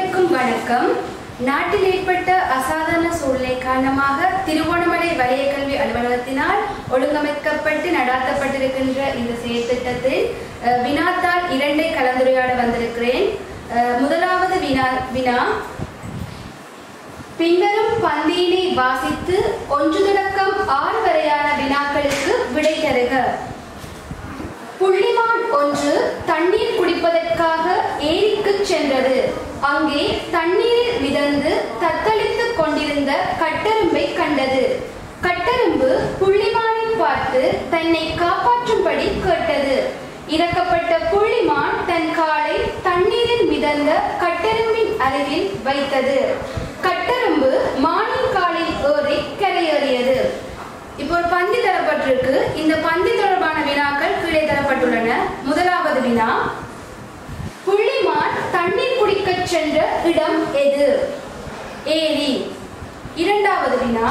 அனைவருக்கும் வணக்கம் நாட்டில் ஏற்பட்ட அசாதாரண சூழ்நிலை காரணமாக திருவோணமலை வலய கல்வி அலுவலகத்தினால் ஒழுங்கமைக்கப்பட்டு நடாத்தப்பட்டிருக்கின்ற இந்த செயற்திட்டத்தில் அஹ், வினாத்தாள் இரண்டை கலந்துரையாட வந்திருக்கிறேன் அஹ், முதலாவது வினா வினா பின்வரும் பந்தியினை வாசித்து ஒன்று தொடக்கம் ஆறு வரையான வினாக்களுக்கு விடை தருக புள்ளிமான் ஒன்று தண்ணீர் குடிப்பதற்காக ஏரிக்கு சென்றது அங்கே தண்ணீரில் மிதந்து தத்தளித்துக் கொண்டிருந்த கட்டெரும்பை கண்டது கட்டெரும்பு புள்ளிமானை பார்த்து தன்னை காப்பாற்றும்படி கேட்டது இறக்கப்பட்ட புள்ளிமான் தன் காலை தண்ணீரில் மிதந்த கட்டெரும்பின் அருகில் வைத்தது கட்டெரும்பு மானின் காலில் ஏறி கரையேறியது இப்போ ஒரு பந்தி தரப்பட்டிருக்கு இந்த பந்தி தொடர்பான வினாக்கள் கீழே தரப்பட்டுள்ளன முதலாவது வினா புள்ளிமான் தண்ணீர் குடிக்கச் சென்ற இடம் எது ஏரி இரண்டாவது வினா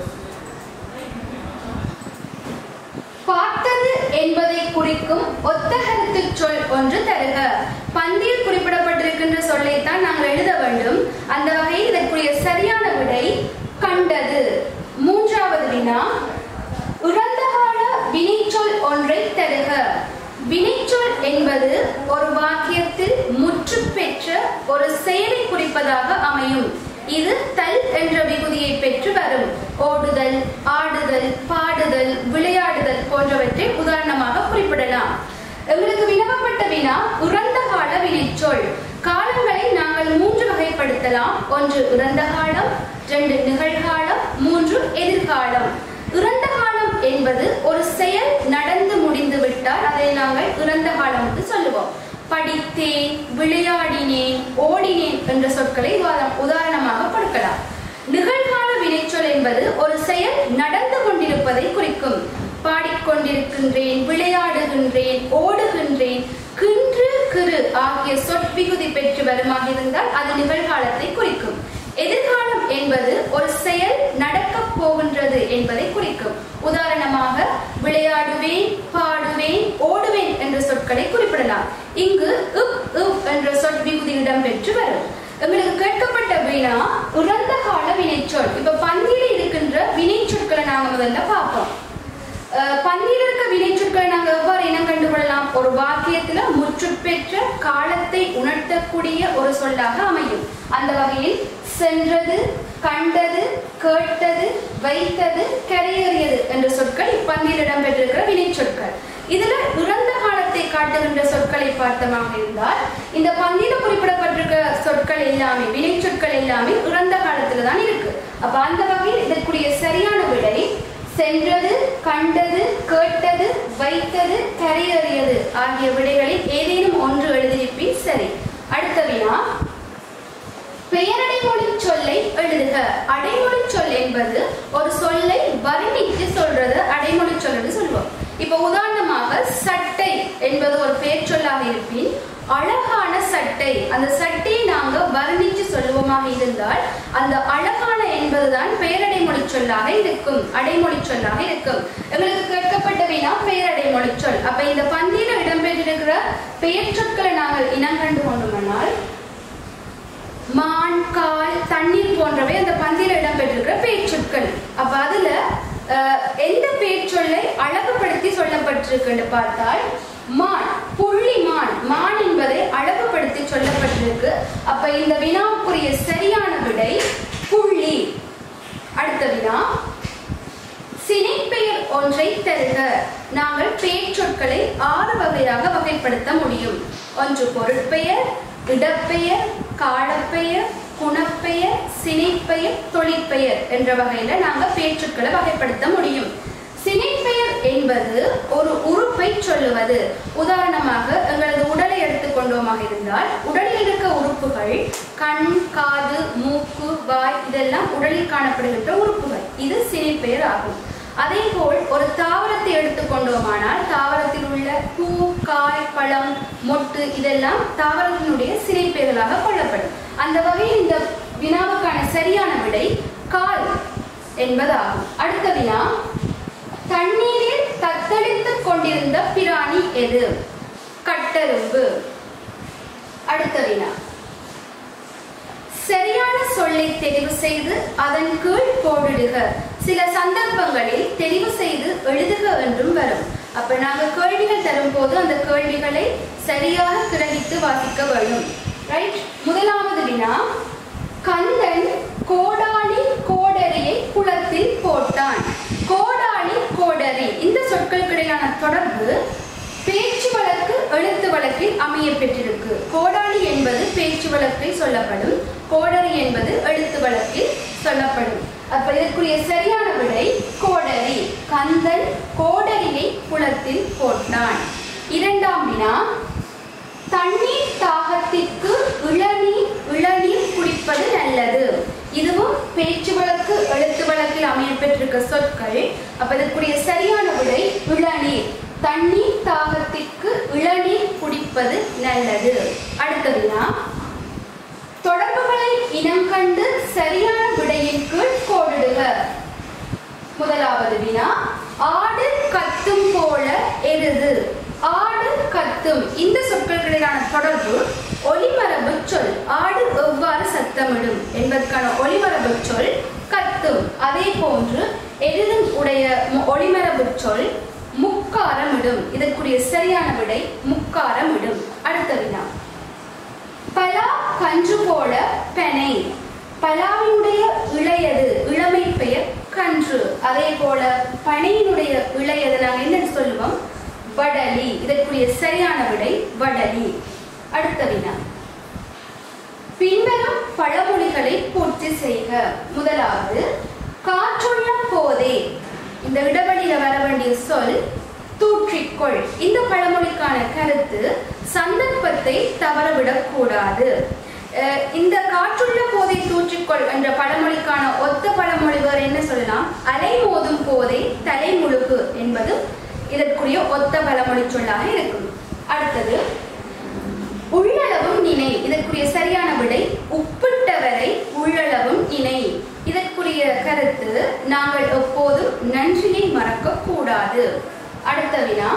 பார்த்தது என்பதை குறிக்கும் ஒத்த கருத்து சொல் ஒன்று தருக பந்தியில் குறிப்பிடப்பட்டிருக்கின்ற சொல்லைத்தான் நாங்கள் எழுத வேண்டும் அந்த வகையில் இதற்குரிய சரியான விடை கண்டது மூன்றாவது வினா இறந்தகால வினைச்சொல் ஒன்றை தருக வினைச்சொல் என்பது ஒரு வாக்கியத்தில் முற்று பெற்ற ஒரு செயலை குறிப்பதாக அமையும் இது தல் என்ற விகுதியை பெற்று வரும் ஓடுதல் ஆடுதல் பாடுதல் விளையாடுதல் போன்றவற்றை உதாரணமாக குறிப்பிடலாம் எங்களுக்கு வினவப்பட்ட வினா இறந்த கால வினைச்சொல் காலங்களை நாங்கள் மூன்று வகைப்படுத்தலாம் ஒன்று இறந்த காலம் இரண்டு நிகழ்காலம் மூன்று எதிர்காலம் இறந்த காலம் என்பது ஒரு செயல் நடந்து முடிந்து விட்டால் அதை நாங்கள் இறந்த காலம் என்று சொல்லுவோம் படித்தேன் விளையாடினேன் ஓடினேன் என்ற சொற்களை உதாரண- உதாரணமாக கொடுக்கலாம் நிகழ்கால வினைச்சொல் என்பது ஒரு செயல் நடந்து கொண்டிருப்பதை குறிக்கும் பாடிக்கொண்டிருக்கின்றேன் விளையாடுகின்றேன் ஓடுகின்றேன் கின்று கிறு ஆகிய சொற்விகுதி பெற்று வருமாக இருந்தால் அது நிகழ்காலத்தை குறிக்கும் எதிர்காலம் என்பது ஒரு செயல் நடக்கப் போகின்றது என்பதை குறிக்கும் உதாரணமாக விளையாடுவேன் பாடுவேன் ஓடுவேன் என்ற சொற்களை குறிப்பிடலாம் இங்கு இப் இவ் என்ற சொல் விகுதி இடம்பெற்று வரும் எங்களுக்கு கேட்கப்பட்ட வினா உறந்த கால வினைச்சொல் இப்ப பந்தியில இருக்கின்ற வினைச்சொற்களை நாங்க முதல்ல பார்ப்போம் அஹ் பந்தியில் இருக்க வினைச்சொற்களை நாங்கள் எவ்வாறு இனம் கண்டுகொள்ளலாம் ஒரு வாக்கியத்துல முற்றுப்பெற்ற காலத்தை உணர்த்தக்கூடிய ஒரு சொல்லாக அமையும் அந்த வகையில் சென்றது கண்டது கேட்டது வைத்தது கரையேறியது என்ற சொற்கள் இப்பந்தியில் இடம்பெற்றிருக்கிற வினைச்சொற்கள் இதுல இறந்த காலத்தை காட்டுகின்ற சொற்களை பார்த்தமாக இருந்தால் இந்த பந்தியில குறிப்பிடப்பட்டிருக்கிற சொற்கள் எல்லாமே வினைச்சொற்கள் எல்லாமே இறந்த காலத்துல தான் இருக்கு அப்ப அந்த வகையில் இதற்குரிய சரியான விடை சென்றது கண்டது கேட்டது வைத்தது கரையேறியது ஆகிய விடைகளில் ஏதேனும் ஒன்று எழுதியிருப்பின் சரி அடுத்த வினா பெயரடைமொழி சொல்லை எழுதுக அடைமொழி சொல் என்பது ஒரு சொல்லை வர்ணித்து சொல்றது அடைமொழி சொல் என்று சொல்லுவோம் இப்ப உதாரணமாக சட்டை என்பது ஒரு பெயர் சொல்லாக இருப்பின் அழகான சட்டை அந்த சட்டையை நாங்க வர்ணித்து சொல்லுவோமாக இருந்தால் அந்த அழகான என்பதுதான் பெயரடைமொழி சொல்லாக இருக்கும் அடைமொழி சொல்லாக இருக்கும் எங்களுக்கு கேட்கப்பட்ட வினா பெயரடைமொழி சொல் அப்ப இந்த பந்தியில இடம்பெற்றிருக்கிற பெயர் சொற்களை நாங்கள் இனம் கண்டு கொண்டோமானால் மான் கால் தண்ணீர் போன்றவை அந்த பந்தியில் இடம்பெற்றிருக்கிற பேச்சொற்கள் அப்ப அதுல அஹ், எந்த பேச்சொல்லை அழகுபடுத்தி சொல்லப்பட்டிருக்குன்னு பார்த்தால் மான் புள்ளி மான் மான் என்பதை அழகுபடுத்தி சொல்லப்பட்டிருக்கு அப்ப இந்த வினாவுக்குரிய சரியான விடை புள்ளி அடுத்த வினா சினைப்பெயர் ஒன்றை தருக நாங்கள் பேச்சொற்களை ஆறு வகையாக வகைப்படுத்த முடியும் ஒன்று பொருட்பெயர் இடப்பெயர் காலப்பெயர் குணப்பெயர் சினைப்பெயர் தொழிற்பெயர் என்ற வகையில நாங்க பேச்சொற்களை வகைப்படுத்த முடியும் சினைப்பெயர் என்பது ஒரு உறுப்பை சொல்லுவது உதாரணமாக எங்களது உடலை எடுத்துக்கொண்டோமாக இருந்தால் உடலில் இருக்க உறுப்புகள் கண் காது மூக்கு வாய் இதெல்லாம் உடலில் காணப்படுகின்ற உறுப்புகள் இது சினைப்பெயர் ஆகும் அதேபோல் ஒரு தாவரத்தை எடுத்துக்கொண்டோமானால் தாவரத்தில் உள்ள பூ காய் பழம் மொட்டு இதெல்லாம் தாவரத்தினுடைய சினைப்பெயர்களாக கொள்ளப்படும் அந்த வகையில் இந்த வினாவுக்கான சரியான விடை கால் என்பதாகும் அடுத்த வினா தண்ணீரில் தத்தளித்துக் கொண்டிருந்த பிராணி எது கட்டெரும்பு அடுத்த வினா சொல்லை தெரிவு செய்து அதன் கீழ் கோடிடுக சில சந்தர்ப்பங்களில் தெரிவு செய்து எழுதுக என்றும் வரும் அப்ப நாங்க கேள்விகள் தரும்போது அந்த கேள்விகளை சரியாக கிரகித்து வாசிக்க வேண்டும் ரைட் முதலாவது வினா கந்தன் கோடாளி கோடரியை குளத்தில் போட்டான் கோடாளி கோடரி இந்த சொற்களுக்கிடையான தொடர்பு பேச்சு வழக்கு எழுத்து வழக்கில் அமைய பெற்றிருக்கு கோடாளி என்பது பேச்சு வழக்கில் சொல்லப்படும் கோடரி என்பது எழுத்து வழக்கில் சொல்லப்படும் அப்ப இதற்குரிய சரியான விடை கோடரி கந்தன் கோடரியை குளத்தில் போட்டான் இரண்டாம் வினா தண்ணீர் தாகத்திற்கு இளநீர் இளநீர் குடிப்பது நல்லது இதுவும் பேச்சு வழக்கு எழுத்து வழக்கில் அமையப்பெற்றிருக்க சொற்கள் அப்ப இதற்குரிய சரியான விடை இளநீர் தண்ணீர் தாகத்திற்கு இளநீர் குடிப்பது நல்லது அடுத்ததுனா தொடர்புகளை இனம் கண்டு சரியான விடையின் கீழ் கோடிடுக முதலாவது வினா ஆடு கத்தும் போல எருது ஆடு கத்தும் இந்த சொற்களுக்கிடையிலான தொடர்பு ஒலிமரபு சொல் ஆடு எவ்வாறு சத்தமிடும் என்பதற்கான ஒலிமரபு சொல் கத்தும் அதே போன்று எருதும் உடைய மு- ஒலிமரபு சொல் முக்காரமிடும் இதற்குரிய சரியான விடை முக்காரமிடும் அடுத்த வினா பலா கன்று போல பெனை பலாவினுடைய இளையது இளமை பெயர் கன்று அதே போல பனையினுடைய இளையது நாங்கள் என்ன சொல்லுவோம் வடலி இதற்குரிய சரியான விடை வடலி அடுத்த வினா பின்வரும் பழமொழிகளை பூர்த்தி செய்க முதலாவது காற்றுள்ள போதே இந்த இடைவெளியில வர வேண்டிய சொல் தூற்றிக்கொள் இந்த பழமொழிக்கான கருத்து சந்தர்ப்பத்தை தவறவிடக் கூடாது அஹ் இந்த காற்றுள்ள போதை தூற்றிக்கொள் என்ற பழமொழிக்கான ஒத்த பழமொழி வேறு என்ன சொல்லலாம் அலை மோதும் போதே தலை முழுகு என்பது இதற்குரிய ஒத்த பழமொழி சொல்லாக இருக்கும் அடுத்தது உள்ளளவும் நினை இதற்குரிய சரியான விடை உப்பிட்டவரை உள்ளளவும் நினை இதற்குரிய கருத்து நாங்கள் எப்போதும் நன்றியை மறக்க கூடாது அடுத்த வினா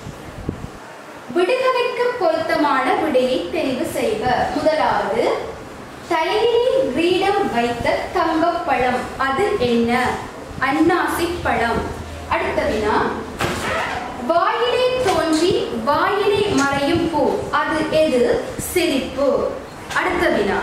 விடுகதைக்கு பொருத்தமான விடையை தெரிவு செய்க முதலாவது தலையிலே கிரீடம் வைத்த தங்கப்பழம் அது என்ன அன்னாசி பழம் அடுத்த வினா வாயிலே தோன்றி வாயிலே மறையும் பூ அது எது சிரிப்பு அடுத்த வினா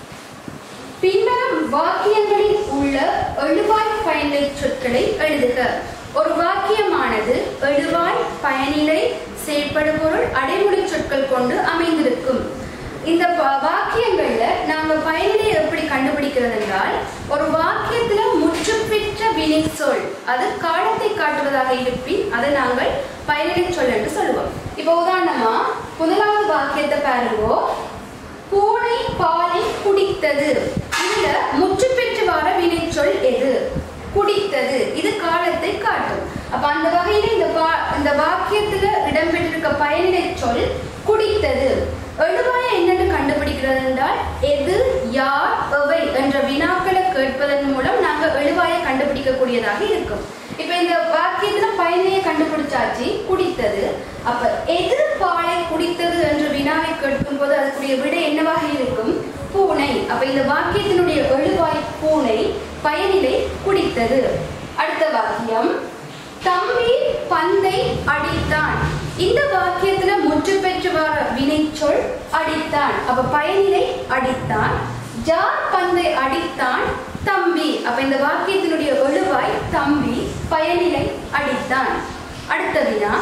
பின்வரும் வாக்கியங்களில் உள்ள எழுவாய் பயனிலை சொற்களை எழுதுக ஒரு வாக்கியமானது எழுவாய் பயனிலை செயற்படுபொருள் அடைமொழி சொற்கள் கொண்டு அமைந்திருக்கும் இந்த ப- வாக்கியங்கள்ல நாங்க பயனிலை எப்படி கண்டுபிடிக்கிறது என்றால் ஒரு வாக்கியத்துல முற்று பெற்ற வினை சொல் அது காலத்தை காட்டுவதாக இருப்பின் அதை நாங்கள் பயனிலை சொல் என்று சொல்லுவோம் இப்போ உதாரணமா முதலாவது வாக்கியத்தை பாருங்கோ பூனை பாலை குடித்தது இதுல முற்று பெற்று வர வினைச்சொல் எது குடித்தது இது காலத்தை காட்டும் அப்ப அந்த வகையில இந்த பா- இந்த வாக்கியத்துல இடம்பெற்றிருக்க பயனிலை சொல் குடித்தது எழுவாய என்னன்னு கண்டுபிடிக்கிறது என்றால் எது யார் எவை என்ற வினாக்களை கேட்பதன் மூலம் நாங்க எழுவாயை கண்டுபிடிக்கக்கூடியதாக இருக்கும் இப்ப இந்த வாக்கியத்துல பயனையை கண்டுபிடிச்சாச்சு குடித்தது அப்ப எது பாலை குடித்தது என்ற வினாவை கேட்கும் போது அதுக்குரிய விடை என்னவாக இருக்கும் பூனை அப்ப இந்த வாக்கியத்தினுடைய எழுவாய் பூனை பயனிலை குடித்தது அடுத்த வாக்கியம் தம்பி பந்தை அடித்தான் இந்த வாக்கியத்துல முற்று பெற்று வர வினைச்சொல் அடித்தான் அப்ப பயனிலை அடித்தான் ஜார் பந்தை அடித்தான் தம்பி அப்ப இந்த வாக்கியத்தினுடைய எழுவாய் தம்பி பயனிலை அடித்தான் அடுத்த வினா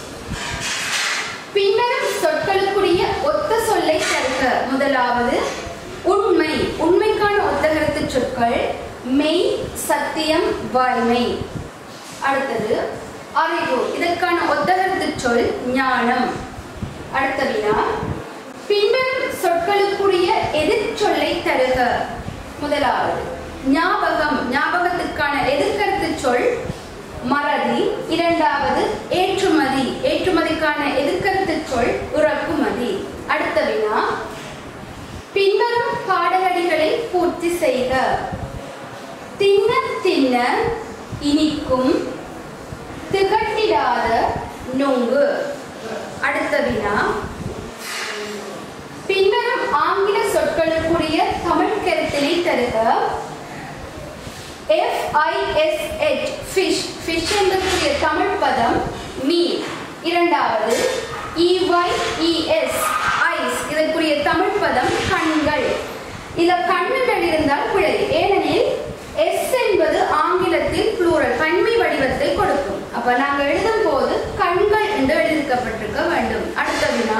பின்வரும் சொற்களுக்குரிய ஒத்த சொல்லை தருக முதலாவது உண்மை உண்மைக்கான ஒத்தகரத்து சொற்கள் மெய் சத்தியம் வாய்மை அடுத்தது அறிவு இதற்கான ஒத்தகரத்து சொல் ஞானம் அடுத்த வினா பின்வரும் சொற்களுக்குரிய எதிர்ச்சொல்லை தருக முதலாவது ஞாபகம் ஞாபகத்துக்கான எதிர்கருத்து சொல் மறதி இரண்டாவது ஏற்றுமதி ஏற்றுமதிக்கான எதிர்கருத்து சொல் இறக்குமதி அடுத்த வினா பின்வரும் பாடலடிகளை பூர்த்தி செய்க தின்ன தின்ன இனிக்கும் திகட்டிடாத நொங்கு அடுத்த வினா பின்வரும் ஆங்கில சொற்கள் சொற்களுக்குரிய தமிழ் கருத்தினை தருக எஃப்ஐஎஸ்ஹெச் ஃபிஷ் ஃபிஷ் என்பதற்குரிய தமிழ் பதம் மீன் இரண்டாவது இஒய்இஎஸ் ஐஸ் இதற்குரிய தமிழ் பதம் கண்கள் இதுல கண்ணுகள் இருந்தால் பிழை ஏனெனில் எஸ் என்பது ஆங்கிலத்தில் ப்ளூரல் பன்மை வடிவத்தை கொடுக்கும் அப்ப நாங்க எழுதும் போது கண்கள் என்று எழுதியிருக்கப்பட்டிருக்க வேண்டும் அடுத்த வினா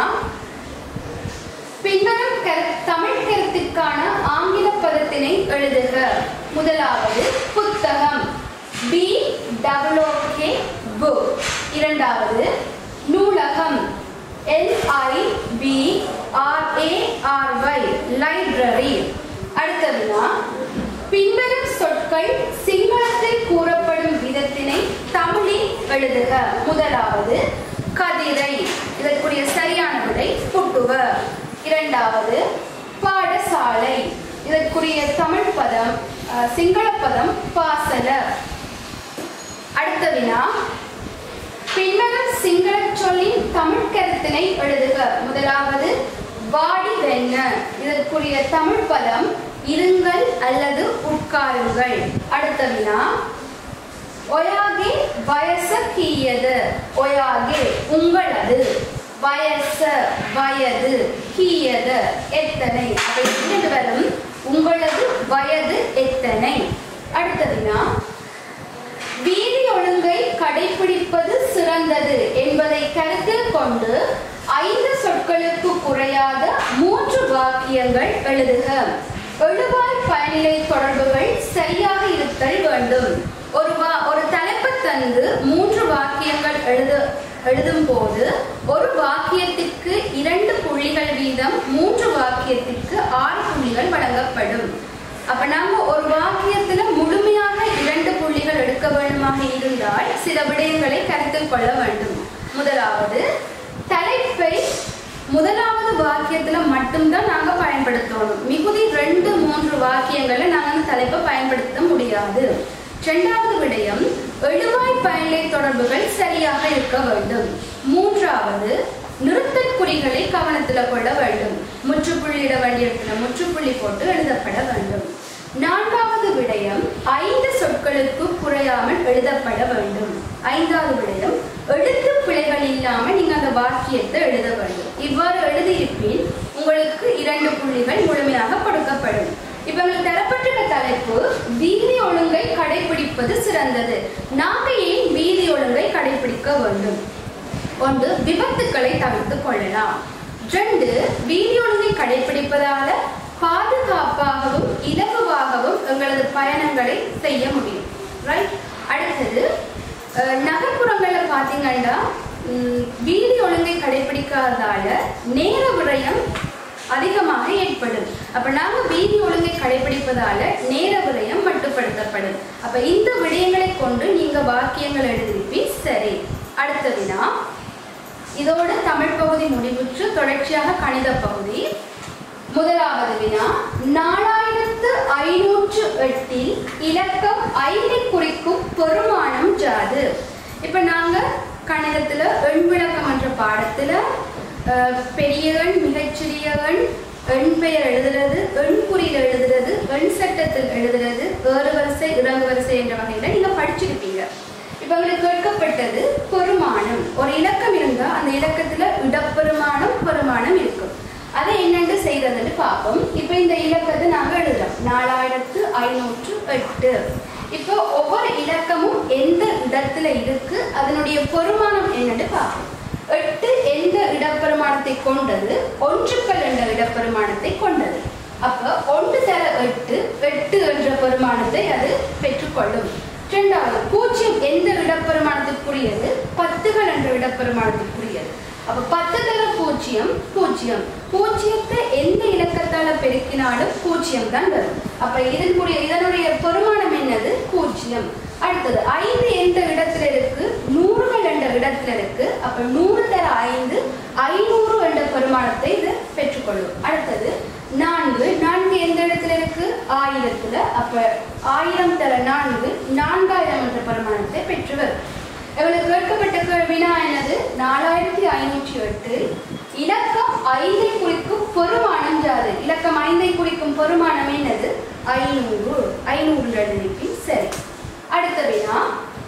பின்வரும் கரு- தமிழ் கருத்திற்கான ஆங்கில பதத்தினை எழுதுக முதலாவது புத்தகம் பி டபிள்யூகே புக் இரண்டாவது நூலகம் L I B R A R Y library அடுத்ததுனா பின்வரும் சொற்கள் சிங்களத்தில் கூறப்படும் விதத்தினை தமிழில் எழுதுக முதலாவது கதிரை இதற்குரிய சரியான விடை புட்டுவ இரண்டாவது பாடசாலை இதற்குரிய தமிழ் பதம் அஹ், சிங்கள பதம் பாசல அடுத்த வினா பின்வரும் சிங்கள சொல்லின் தமிழ் கருத்தினை எழுதுக முதலாவது வாடி வெண்ண இதற்குரிய தமிழ் பதம் இருங்கள் அல்லது உட்காருங்கள் அடுத்த வினா ஒயாகே வயச கீயது ஒயாகே உங்களது வயச வயது கீயது எத்தனை அப்ப இரண்டு வரும் உங்களது வயது எத்தனை அடுத்ததுனா வீதி ஒழுங்கை கடைபிடிப்பது சிறந்தது என்பதை கருத்தில் கொண்டு ஐந்து சொற்களுக்கு குறையாத மூன்று வாக்கியங்கள் எழுதுக எழுவாய் பயனிலை தொடர்புகள் சரியாக இருத்தல் வேண்டும் ஒரு வா ஒரு தலைப்பு தந்து மூன்று வாக்கியங்கள் எழுது எழுதும் போது ஒரு வாக்கியத்திற்கு இரண்டு புள்ளிகள் வீதம் மூன்று வாக்கியத்திற்கு ஆறு புள்ளிகள் வழங்கப்படும் அப்ப நாம ஒரு வாக்கியத்துல முழுமையாக இரண்டு புள்ளிகள் எடுக்க வேண்டுமாக இருந்தால் சில விடயங்களை கருத்தில் கொள்ள வேண்டும் முதலாவது தலைப்பை முதலாவது வாக்கியத்துல மட்டும்தான் நாங்க பயன்படுத்தணும் மிகுதி ரெண்டு மூன்று வாக்கியங்களை நாங்க அந்த தலைப்பை பயன்படுத்த முடியாது இரண்டாவது விடயம் எழுவாய் பயனிலை தொடர்புகள் சரியாக இருக்க வேண்டும் மூன்றாவது நிறுத்தற் குறிகளை கவனத்துல கொள்ள வேண்டும் முற்றுப்புள்ளியிட வேண்டிய இடத்துல முற்றுப்புள்ளி போட்டு எழுதப்பட வேண்டும் நான்காவது விடயம் ஐந்து சொற்களுக்கு குறையாமல் எழுதப்பட வேண்டும் ஐந்தாவது விடயம் எழுத்து பிழைகள் இல்லாம நீங்க அந்த வாக்கியத்தை எழுத வேண்டும் இவ்வாறு எழுதியிருப்பின் உங்களுக்கு இரண்டு புள்ளிகள் முழுமையாக கொடுக்கப்படும் இப்ப உங்களுக்கு தரப்பட்டிருக்க தலைப்பு வீதி ஒழுங்கை கடைபிடிப்பது சிறந்தது நாங்க ஏன் வீதி ஒழுங்கை கடைபிடிக்க வேண்டும் ஒன்று விபத்துக்களை தவிர்த்து கொள்ளலாம் ரெண்டு வீதி ஒழுங்கை கடைபிடிப்பதால பாதுகாப்பாகவும் இலகுவாகவும் எங்களது பயணங்களை செய்ய முடியும் ரைட் அடுத்தது அஹ், நகர்ப்புறங்கள்ல பாத்தீங்கன்னா ம், வீதி ஒழுங்கை கடைபிடிக்காததால நேர விரயம் அதிகமாக ஏற்படும் அப்ப நாம வீதி ஒழுங்கை கடைபிடிப்பதால நேர விரயம் மட்டுப்படுத்தப்படும் அப்ப இந்த விடயங்களை கொண்டு நீங்க வாக்கியங்கள் எழுதிருப்பி சரி அடுத்த வினா இதோட தமிழ் பகுதி முடிவுற்று தொடர்ச்சியாக கணித பகுதி முதலாவது வினா நாலாயிரத்து ஐநூற்று எட்டில் இலக்கம் ஐந்தை குறிக்கும் பெருமானம் ஜாது இப்ப நாங்க கணிதத்துல எண் விளக்கம் என்ற பாடத்துல அஹ், பெரிய எண் மிகச்சிறிய எண் எண் பெயர் எழுதுறது எண் குறியில் எழுதுறது எண் சட்டத்தில் எழுதுறது ஏறு வரிசை இறங்கு வரிசை என்ற வகையில நீங்க படிச்சிருப்பீங்க இப்ப உங்களுக்கு கேட்கப்பட்டது பெருமானம் ஒரு இலக்கம் இருந்தா அந்த இலக்கத்துல இடப்பெருமானம் பெருமானம் இருக்கும் அதை என்னென்று செய்யறதுன்னு பார்ப்போம் இப்போ இந்த இலக்கத்தை நாங்க எழுதுறோம் நாலாயிரத்து ஐநூற்று எட்டு இப்போ ஒவ்வொரு இலக்கமும் எந்த இடத்துல இருக்கு அதனுடைய பெருமானம் என்னன்னு பார்ப்போம் எட்டு எந்த இடப்பெருமானத்தை கொண்டது ஒன்றுக்கள் என்ற இடப்பெருமானத்தை கொண்டது அப்ப ஒன்று தர எட்டு எட்டு என்ற பெருமானத்தை அது பெற்றுக்கொள்ளும் இரண்டாவது பூஜ்ஜியம் எந்த இடப்பெருமானத்திற்குரியது பத்துகள் என்ற இடப்பெருமானத்திற்குரியது அப்ப பத்து தர பூஜ்ஜியம் பூஜ்ஜியம் பூஜ்ஜியத்தை எந்த இலக்கத்தால பெருக்கினாலும் பூஜ்ஜியம் தான் வரும் அப்ப இதனுடைய இதனுடைய பெருமானம் என்னது பூஜ்ஜியம் அடுத்தது ஐந்து எந்த இடத்துல இருக்கு நூறுகள் என்ற இடத்துல இருக்கு அப்ப நூறு தர ஐந்து ஐநூறு என்ற பெருமானத்தை இது பெற்றுக்கொள்ளும் அடுத்தது நான்கு நான்கு எந்த இடத்துல இருக்கு ஆயிரத்துல அப்ப ஆயிரம் தர நான்கு நான்காயிரம் என்ற பெருமானத்தை பெற்று வரும் இவளுக்கு கேட்கப்பட்ட கேள்வி வினா என்னது நாலாயிரத்தி ஐநூற்றி எட்டு இலக்கம் ஐந்தை குறிக்கும் பெருமானம் ஜாது இலக்கம் ஐந்தை குறிக்கும் பெருமானம் என்னது ஐநூறு ஐநூறு எழுதிப்பின் சரி அடுத்த வினா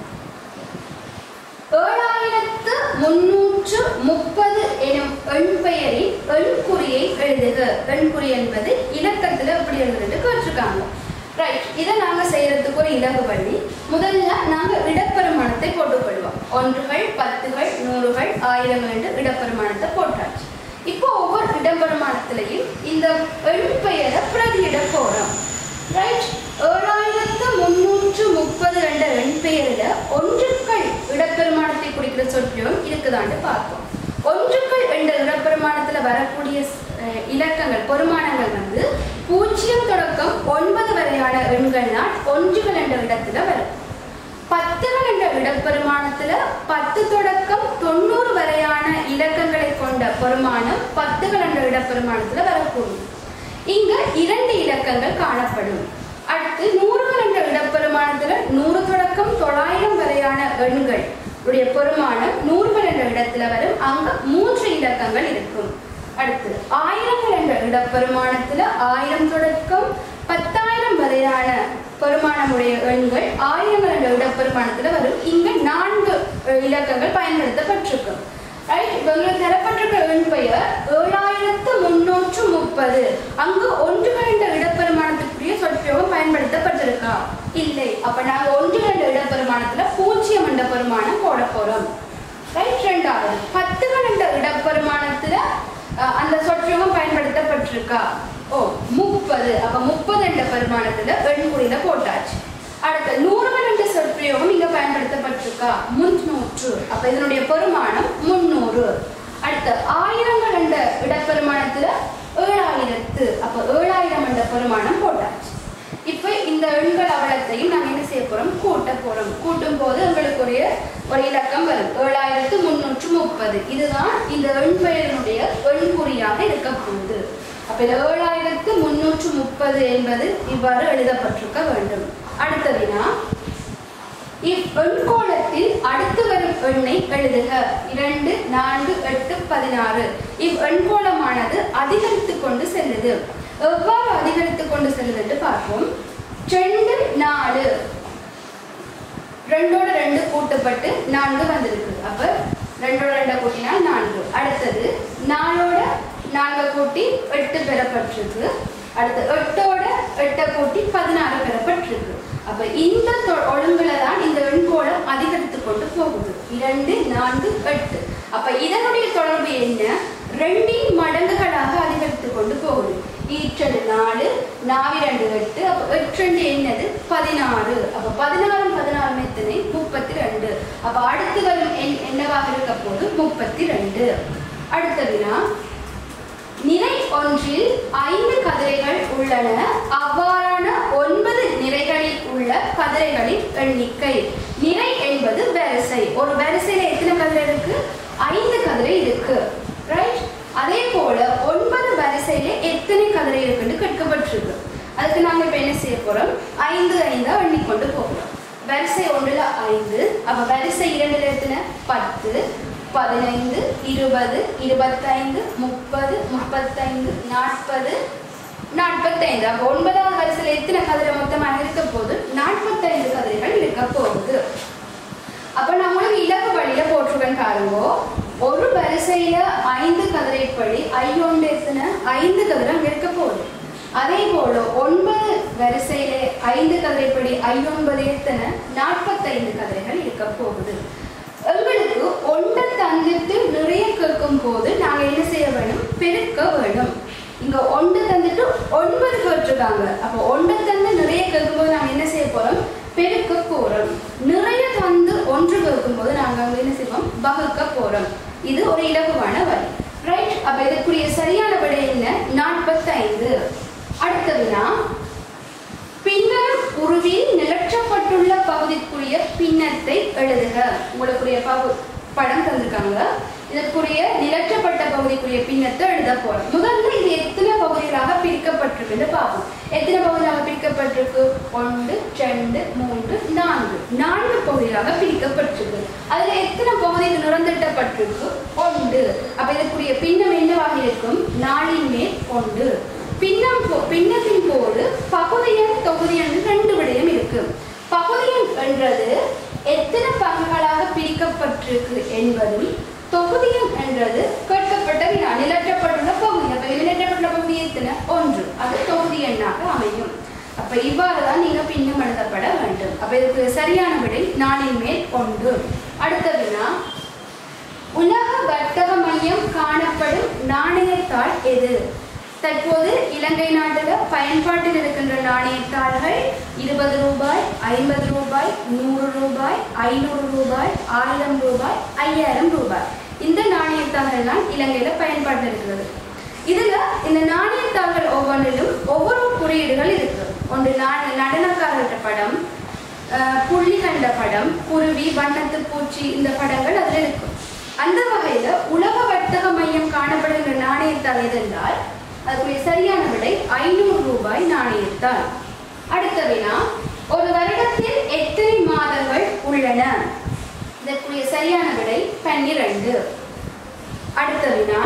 ஏழாயிரத்து முன்னூற்று முப்பது எனும் எண் பெயரில் எண்குறியை எழுதுக எண்குறி என்பது இலக்கத்துல எப்படி எழுதுறது கேட்டிருக்காங்க ரைட் இதை நாங்க செய்யறதுக்கு ஒரு இலகு வழி முதல்ல நாங்க இடப்பெருமானத்தை போட்டுக்கொள்வோம் ஒன்றுகள் பத்துகள் நூறுகள் ஆயிரங்கள் என்று இடப்பெருமானத்தை போட்டாச்சு இப்போ ஒவ்வொரு இடப்பெருமானத்திலையும் இந்த எண் பெயரை பிரதியிட போறோம் ரைட் ஏழாயிரத்து முன்னூற்று முப்பது என்ற எண் பெயரில் ஒன்றுக்கள் இடப்பெருமானத்தை குறிக்கிற சொற்களும் இருக்குதான்னு பார்ப்போம் ஒன்றுக்கள் என்ற இடப்பெருமானத்துல வரக்கூடிய அஹ், இலக்கங்கள் பெருமானங்கள் வந்து பூஜ்ஜியம் தொடக்கம் ஒன்பது வரையான எண்கள் தான் ஒன்றுகள் என்ற இடத்துல வரும் பத்துகள் என்ற இடப்பெருமானத்துல பத்து தொடக்கம் தொண்ணூறு வரையான இலக்கங்களை கொண்ட பெருமானம் பத்துகள் என்ற இடப்பெருமானத்துல வரக்கூடும் இங்க இரண்டு இலக்கங்கள் காணப்படும் அடுத்து நூறுகள் என்ற இடப்பெருமானத்துல நூறு தொடக்கம் தொள்ளாயிரம் வரையான எண்கள் உடைய பெருமானம் நூறுகள் என்ற இடத்துல வரும் அங்க மூன்று இலக்கங்கள் இருக்கும் அடுத்து ஆயிரங்கள் என்ற இடப்பெருமானத்துல ஆயிரம் தொடக்கம் பத்தாயிரம் வரையான பெருமானமுடைய எண்கள் ஆயிரங்கள் என்ற இடப்பெருமானத்துல வரும் இங்க நான்கு அஹ், இலக்கங்கள் பயன்படுத்தப்பட்டிருக்கும் ரைட் இப்போ உங்களுக்கு தரப்பட்டிருக்கிற எண் பெயர் ஏழாயிரத்து முன்னூற்று முப்பது அங்கு ஒன்றுகள் என்ற இடப்பெருமானத்துக்குரிய சொற்பிரயோகம் பயன்படுத்தப்பட்டிருக்கா இல்லை அப்ப நாங்க ஒன்றுகள் என்ற இடப்பெருமானத்துல பூஜ்ஜியம் என்ற பெருமானம் போட போறோம் ரைட் ரெண்டாவது பத்துகள் என்ற இடப்பெருமானத்துல அஹ், அந்த சொற்பிரயோகம் பயன்படுத்தப்பட்டிருக்கா ஓ முப்பது அப்ப முப்பது என்ற பெருமானத்துல எண்குறியில போட்டாச்சு அடுத்து நூறுகள் என்ற சொற்பிரயோகம் இங்க பயன்படுத்தப்பட்டிருக்கா முன்னூற்று அப்ப இதனுடைய பெருமானம் முன்னூறு அடுத்து ஆயிரங்கள் என்ற இடப்பெருமானத்துல ஏழாயிரத்து அப்ப ஏழாயிரம் என்ற பெருமானம் போட்டாச்சு இப்ப இந்த எண்கள் அவலத்தையும் நாங்க என்ன செய்ய போறோம் கூட்ட போறோம் கூட்டும் போது உங்களுக்கு ஒரு ஒரு இலக்கம் வரும் ஏழாயிரத்து முன்னூற்று முப்பது இதுதான் இந்த எண் பெயரினுடைய எண்குறியாக இருக்க போகுது அப்ப இந்த ஏழாயிரத்து முன்னூற்று முப்பது என்பது இவ்வாறு எழுதப்பட்டிருக்க வேண்டும் அடுத்த வினா இவ்வெண்கோளத்தில் அடுத்து வரும் எண்ணை எழுதுக இரண்டு நான்கு எட்டு பதினாறு இவ்வெண்கோளமானது அதிகரித்துக் கொண்டு செல்லுது எவ்வாறு அதிகரித்துக் கொண்டு செல்லுது என்று பார்ப்போம் ரெண்டு நாலு ரெண்டோட ரெண்டு கூட்டப்பட்டு நான்கு வந்திருக்கு அப்ப ரெண்டோட ரெண்டை கூட்டினா நான்கு அடுத்தது நாலோட நான்கு கூட்டி எட்டு பெறப்பட்டிருக்கு அடுத்து எட்டோட எட்டை கூட்டி பதினாறு பெறப்பட்டிருக்கு அப்ப இந்த தொ- ஒழுங்குல தான் இந்த எண்கோளம் அதிகரித்து கொண்டு போகுது இரண்டு நான்கு எட்டு அப்ப இதனுடைய தொடர்பு என்ன ரெண்டின் மடங்குகளாக அதிகரித்து கொண்டு போகுது ஈற்றண்டு நாலு நாவிரண்டு எட்டு அப்ப எட்டு என்னது பதினாறு அப்ப பதினாறு பதினாறு எத்தனை முப்பத்தி ரெண்டு அப்ப அடுத்து வரும் எண் என்னவாக இருக்க போது முப்பத்தி ரெண்டு அடுத்த வினா நிறை ஒன்றில் ஐந்து கதிரைகள் உள்ளன அவ்வாறான ஒன்பது நிறைகளில் உள்ள கதிரைகளின் எண்ணிக்கை நிறை என்பது வரிசை ஒரு வரிசையில எத்தனை கதிரை இருக்கு ஐந்து கதிரை இருக்கு ரைட் அதே போல ஒன்பது வரிசையில எத்தனை கதிரை இருக்குன்னு கேட்கப்பட்டிருக்கு அதுக்கு நாங்க இப்ப என்ன செய்ய போறோம் ஐந்து ஐந்தா எண்ணிக்கொண்டு போகிறோம் வரிசை ஒன்றுல ஐந்து அப்ப வரிசை இரண்டுல எத்தனை பத்து பதினைந்து இருபது இருபத்தைந்து முப்பது முப்பத்தைந்து நாற்பது நாற்பத்தைந்து அப்போ ஒன்பதாவது வரிசையில் எத்தனை கதிரை மொத்தமாக இருக்க போகுது நாற்பத்தைந்து கதிரைகள் இருக்க போகுது அப்ப நம்மளுக்கு இலக்கு வழியில போட்டிருக்கேன் பாருங்க ஒரு வரிசையில ஐந்து கதிரைப்படி ஐயொன்று எத்தனை ஐந்து கதிரை அங்க இருக்க போகுது அதே போல ஒன்பது வரிசையில ஐந்து கதிரைப்படி ஐயொன்பது எத்தனை நாற்பத்தைந்து கதிரைகள் இருக்க போகுது எங்களுக்கு ஒன்றை தந்துட்டு நிறைய கேட்கும் போது நாங்க என்ன செய்ய வேணும் பெருக்க வேணும் இங்க ஒன்று தந்துட்டு ஒன்பது கேட்டிருக்காங்க அப்போ ஒன்றை தந்து நிறைய கேட்கும்போது நாங்க என்ன செய்ய போறோம் பெருக்க போறோம் நிறைய தந்து ஒன்று கேட்கும்போது நாங்க அங்க என்ன செய்வோம் வகுக்க போறோம் இது ஒரு இலகுவான வழி ரைட் அப்ப இதற்குரிய சரியான விடை என்ன நாற்பத்தைந்து அடுத்த வினா பின்னர் உருவில் நிலற்றப்பட்டுள்ள பகுதிக்குரிய பின்னத்தை எழுதுக உங்களுக்குரிய பகு படம் தந்திருக்காங்க இதற்குரிய நிலற்றப்பட்ட பகுதிக்குரிய பின்னத்தை எழுத போறோம் முதல்ல இது எத்தனை பகுதிகளாக பிரிக்கப்பட்டிருக்குன்னு பார்ப்போம் எத்தனை பகுதிகளாக பிரிக்கப்பட்டிருக்கு ஒன்று ரெண்டு மூன்று நான்கு நான்கு பகுதிகளாக பிரிக்கப்பட்டிருக்கு அதுல எத்தனை பகுதிக்கு நிறந்திட்டப்பட்டிருக்கு ஒன்று அப்ப இதற்குரிய பின்னம் என்னவாக இருக்கும் நாலின் மேல் ஒன்று பின்னம் போ- பின்னத்தின் போது பகுதியன் தொகுதியன் ரெண்டு விடயம் இருக்கு பகுதியன் என்றது எத்தனை பங்குகளாக பிரிக்கப்பட்டிருக்கு என்பதும் தொகுதியம் என்றது கேட்கப்பட்ட வினா நிலற்றப்பட்டுள்ள பகுதி அப்ப நிலற்றப்பட்டுள்ள பகுதி எத்தனை ஒன்று அது தொகுதி எண்ணாக அமையும் அப்ப இவ்வாறு தான் நீங்க பின்னம் எழுதப்பட வேண்டும் அப்ப இதுக்கு சரியான விடை நாளின் மேல் ஒன்று அடுத்த வினா உலக வர்த்தக மையம் காணப்படும் நாணயத்தாள் எது தற்போது இலங்கை நாட்டில் பயன்பாட்டில் இருக்கின்ற நாணயத்தாள்கள் இருபது ரூபாய் ஐம்பது ரூபாய் நூறு ரூபாய் ஐநூறு ரூபாய் ஆயிரம் ரூபாய் ஐயாயிரம் ரூபாய் இந்த நாணயத்தாள்கள் தான் இலங்கையில பயன்பாட்டில் இருக்கிறது இதுல இந்த நாணயத்தாள்கள் ஒவ்வொன்றிலும் ஒவ்வொரு குறியீடுகள் இருக்கு ஒன்று நா- நடனக்காரர்கிட்ட படம் அஹ், புள்ளி கண்ட படம் குருவி வண்ணத்து பூச்சி இந்த படங்கள் அதுல இருக்கும் அந்த வகையில உலக வர்த்தக மையம் காணப்படுகின்ற நாணயத்தாள் எதென்றால் அதுக்குரிய சரியான விடை ஐநூறு ரூபாய் நாணயத்தாள் அடுத்த வினா ஒரு வருடத்தில் எத்தனை மாதங்கள் உள்ளன இதற்குரிய சரியான விடை பன்னிரண்டு அடுத்த வினா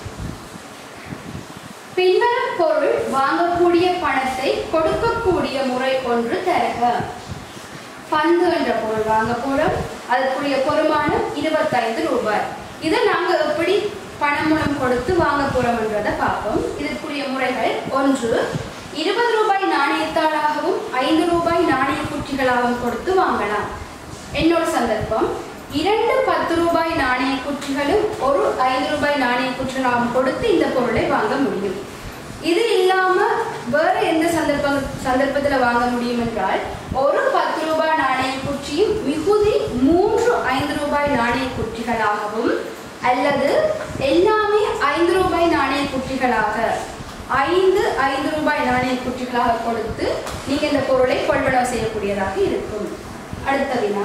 பின்வரும் பொருள் வாங்கக்கூடிய பணத்தை கொடுக்கக்கூடிய முறை ஒன்று தருக பந்து என்ற பொருள் வாங்க போறோம் அதற்குரிய பொறுமானம் இருபத்தைந்து ரூபாய் இதை நாங்க எப்படி பணம் மூலம் கொடுத்து வாங்க போறோம்ன்றதை பார்ப்போம் இதற்குரிய முறைகள் ஒன்று இருபது ரூபாய் நாணயத்தாளாகவும் ஐந்து ரூபாய் நாணய குற்றிகளாகவும் கொடுத்து வாங்கலாம் இன்னொரு சந்தர்ப்பம் இரண்டு பத்து ரூபாய் நாணய குற்றிகளும் ஒரு ஐந்து ரூபாய் நாணய குற்றிகளாகவும் கொடுத்து இந்த பொருளை வாங்க முடியும் இது இல்லாம வேற எந்த சந்தர்ப்ப சந்தர்ப்பத்துல வாங்க முடியும் என்றால் ஒரு பத்து ரூபாய் நாணய குற்றியும் மிகுதி மூன்று ஐந்து ரூபாய் நாணய குற்றிகளாகவும் அல்லது எல்லாமே ஐந்து ரூபாய் நாணய குற்றிகளாக ஐந்து ஐந்து ரூபாய் நாணய குற்றிகளாக கொடுத்து நீங்க இந்த பொருளை கொள்வனவு செய்யக்கூடியதாக இருக்கும் அடுத்த வினா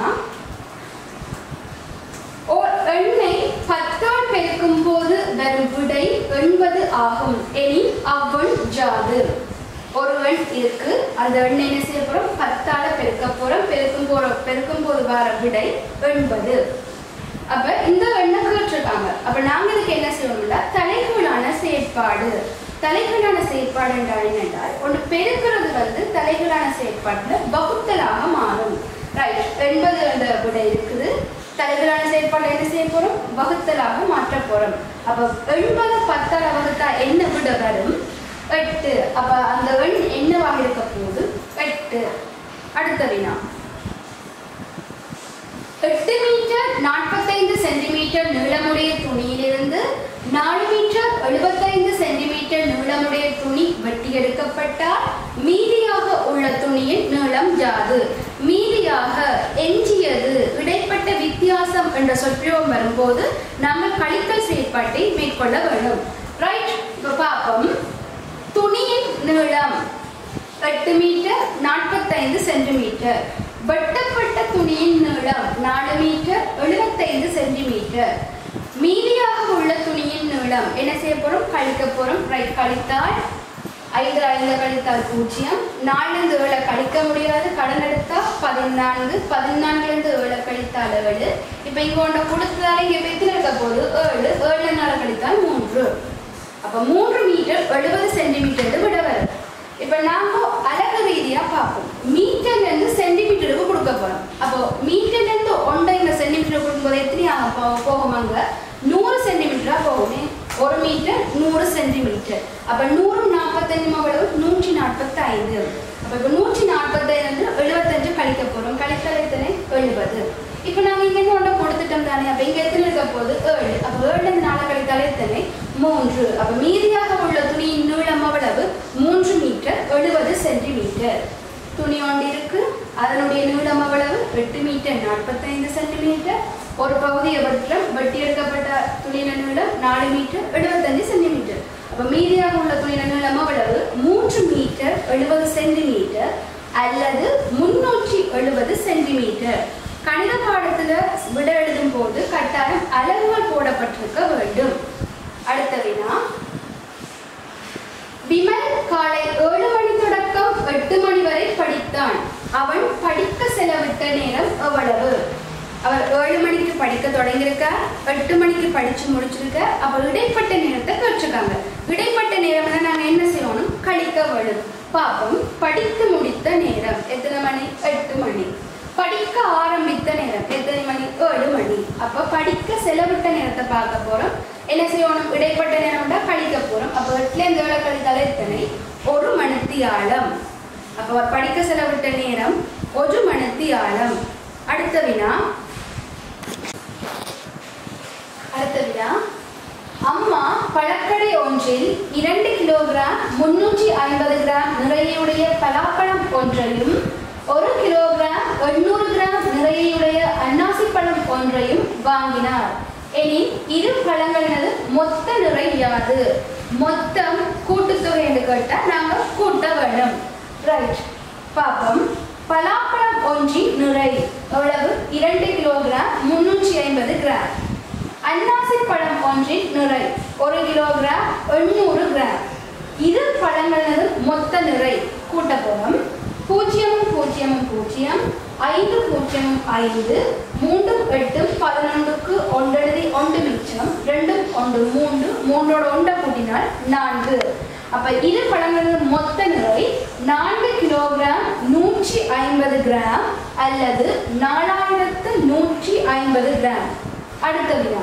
ஓர் எண்ணை பத்தால் பெருக்கும் போது வரும் விடை எண்பது ஆகும் எனில் அவ்வெண் ஜாது ஒரு எண் இருக்கு அந்த எண்ணை என்ன செய்ய போறோம் பத்தால பெருக்க போறோம் பெருக்கும் போற பெருக்கும் போது வர விடை எண்பது அப்ப இந்த எண்ணை கேட்டிருக்காங்க அப்ப நாங்க இதுக்கு என்ன செய்யணும்னா தலைகீழான செயற்பாடு தலைகீழான செயற்பாடு என்றால் என்னென்றால் ஒன்று பெருக்கிறது வந்து தலைகீழான செயற்பாட்டுல வகுத்தலாக மாறும் ரைட் எண்பது என்ற விடை இருக்குது தலைகளான செயற்பாடு என்ன செய்ய போறோம் வகுத்தலாக மாற்ற போறோம் அப்ப எண்பது பத்தால வகுத்தா என்ன விட வரும் எட்டு அப்ப அந்த எண் என்னவாக இருக்க போகுது எட்டு அடுத்த வினா எட்டு மீட்டர் நாற்பத்தைந்து சென்டிமீட்டர் நீளமுடைய துணியிலிருந்து நாலு மீட்டர் எழுபத்தைந்து சென்டிமீட்டர் நீளமுடைய துணி வெட்டி எடுக்கப்பட்டால் மீதியாக உள்ள துணியின் நீளம் யாது மீதியாக எஞ்சியது இடைப்பட்ட வித்தியாசம் என்ற சொற்பிரயோகம் வரும்போது நாங்கள் கழித்தல் செயற்பாட்டை மேற்கொள்ள வேண்டும் ரைட் இப்போ பார்ப்போம் துணியின் நீளம் எட்டு மீட்டர் நாற்பத்தைந்து சென்டிமீட்டர் வெட்டப்பட்ட துணியின் நீளம் நாலு மீட்டர் எழுபத்தைந்து சென்டிமீட்டர் மீதியாக உள்ள துணியின் நீளம் என்ன செய்ய போறோம் கழிக்க போறோம் ரைட் கழித்தால் ஐந்து ஐந்து கழித்தால் பூஜ்ஜியம் நாலுலேருந்து ஏழை கழிக்க முடியாது கடன் எடுத்தா பதினான்கு பதினான்குலேருந்து ஏழை கழித்தால் ஏழு இப்போ இங்கே ஒன்றை கொடுத்ததால இங்கே எத்தனை இருக்க போகுது ஏழு ஏழு நாள் கழித்தால் மூன்று அப்போ மூன்று மீட்டர் எழுபது சென்டிமீட்டர் விட வருது இப்போ நாம அலகு ரீதியா பார்ப்போம் மீட்டர்ல இருந்து சென்டிமீட்டருக்கு கொடுக்க போறோம் அப்போ மீட்டர்ல இருந்து ஒன்றை இந்த சென்டிமீட்டர் கொடுக்கும்போது எத்தனை ஆகும் போ- போகும் அங்க நூறு சென்டிமீட்டரா போகுமே ஒரு மீட்டர் நூறு சென்டிமீட்டர் அப்ப நூறு நாற்பத்தஞ்சு எவ்வளவு நூற்றி நாற்பத்தி ஐந்து அப்ப இப்ப நூற்றி நாற்பத்தைந்து வந்து எழுபத்தஞ்சு கழிக்க போறோம் கழித்தல் எத்தனை எழுபது இப்போ நாங்க இங்க இருந்து ஒன்றை கொடுத்துட்டோம் தானே அப்ப இங்க எத்தனை இருக்க போகுது ஏழு அப்ப ஏழுல இருந்து நாலு கழித்தால் எத்தனை மூன்று அப்ப மீதியாக உள்ள துணியின் நீளம் எவ்வளவு மூன்று மீட்டர் எழுபது சென்டிமீட்டர் துணி ஒன்று இருக்கு அதனுடைய நீளம் எவ்வளவு எட்டு மீட்டர் நாற்பத்தைந்து சென்டிமீட்டர் ஒரு பகுதியை வெட்டம் வெட்டி எடுக்கப்பட்ட துணியின் நீளம் நாலு மீட்டர் எழுபத்தஞ்சு சென்டிமீட்டர் அப்ப மீதியாக உள்ள துணியின் நீளம் எவ்வளவு மூன்று மீட்டர் எழுபது சென்டிமீட்டர் அல்லது முன்னூற்றி எழுபது சென்டிமீட்டர் கணித பாடத்துல விட எழுதும் போது கட்டாயம் அளவுகள் போடப்பட்டிருக்க வேண்டும் அடுத்த வினா விமல் காலை ஏழு மணி தொடக்கம் எட்டு மணி வரை படித்தான் அவன் படிக்க செலவிட்ட நேரம் எவ்வளவு அவர் ஏழு மணிக்கு படிக்க தொடங்கியிருக்கார் எட்டு மணிக்கு படிச்சு முடிச்சிருக்க அப்ப இடைப்பட்ட நேரத்தை கேட்டிருக்காங்க இடைப்பட்ட நேரம்னா நாங்க என்ன செய்யணும் படிக்க வேணும் பாப்போம் படித்து முடித்த நேரம் எத்தனை மணி எட்டு மணி படிக்க ஆரம்பித்த நேரம் எத்தனை மணி ஏழு மணி அப்ப படிக்க செலவிட்ட நேரத்தை பார்க்க போறோம் என்ன செய்யணும் இடைப்பட்ட நேரம்னா கழிக்க போறோம் அப்ப எட்டுல இருந்து ஏழு கழித்தால எத்தனை ஒரு மணித்தியாலம் அப்ப அவர் படிக்க செலவிட்ட நேரம் ஒரு மணித்தியாலம் அடுத்த வினா அடுத்த வினா அம்மா பழக்கடை ஒன்றில் இரண்டு கிலோகிராம் முன்னூற்றி ஐம்பது கிராம் நிறையுடைய பலாப்பழம் ஒன்றையும் ஒரு கிலோகிராம் எண்ணூறு கிராம் நிறையுடைய அன்னாசி பழம் ஒன்றையும் வாங்கினார் எனில் இரு பழங்களினது மொத்த நிறை யாது மொத்தம் கூட்டுத்தொகை என்று கேட்டால் நாங்கள் கூட்ட வேண்டும் ரைட் பாப்போம் பலாப்பழம் ஒன்றின் நிறை எவ்வளவு இரண்டு கிலோகிராம் முன்னூற்றி ஐம்பது கிராம் அன்னாசி பழம் ஒன்றின் நிறை ஒரு கிலோகிராம் எண்ணூறு கிராம் இரு பழங்களது மொத்த நிறை கூட்ட போறோம் பூஜ்ஜியமும் பூஜ்ஜியமும் பூஜ்ஜியம் ஐந்து பூஜ்ஜியமும் ஐந்து மூன்றும் எட்டும் பதினொன்றுக்கு ஒன்றெழுதி ஒன்று மிச்சம் ரெண்டும் ஒன்று மூன்று மூன்றோட ஒன்றை கூட்டினால் நான்கு அப்ப இரு பழங்களது மொத்த நிறை நான்கு கிலோகிராம் நூற்றி ஐம்பது கிராம் அல்லது நாலாயிரத்து நூற்றி ஐம்பது கிராம் அடுத்த வினா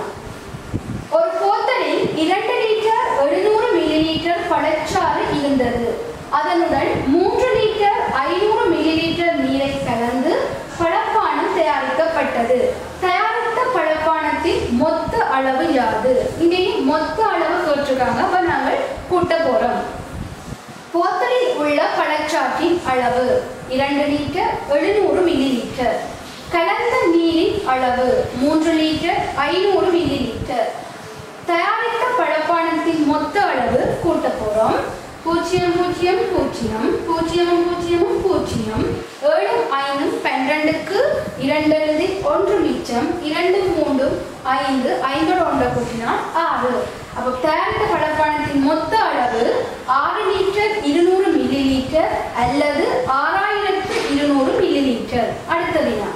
ஒரு போத்தலில் இரண்டு லிட்டர் எழுநூறு மில்லி லிட்டர் பழச்சாறு இருந்தது அதனுடன் மூன்று லிட்டர் ஐநூறு மில்லி லிட்டர் நீரை கலந்து பழப்பானம் தயாரிக்கப்பட்டது தயாரித்த பழப்பானத்தின் மொத்த அளவு யாது இங்கேயும் மொத்த அளவு கேட்டிருக்காங்க அப்ப நாங்கள் கூட்ட போறோம் போத்தலில் உள்ள பழச்சாற்றின் அளவு இரண்டு லிட்டர் எழுநூறு மில்லி லிட்டர் கலந்த நீரின் அளவு மூன்று லிட்டர் ஐநூறு மில்லி லிட்டர் தயாரித்த பழப்பானத்தின் மொத்த அளவு கூட்ட போறோம் பூஜ்ஜியம் பூஜ்ஜியம் பூஜ்ஜியம் பூஜ்ஜியமும் பூஜ்ஜியமும் பூஜ்ஜியம் ஏழும் ஐந்தும் பன்னிரண்டுக்கு இரண்டு எழுதி ஒன்று மிச்சம் இரண்டு மூன்றும் ஐந்து ஐந்தோட ஒன்றை கூட்டினால் ஆறு அப்போ தயாரித்த பழப்பானத்தின் மொத்த அளவு ஆறு லிட்டர் இருநூறு மில்லி லிட்டர் அல்லது ஆறாயிரத்து இருநூறு மில்லி லிட்டர் அடுத்த வினா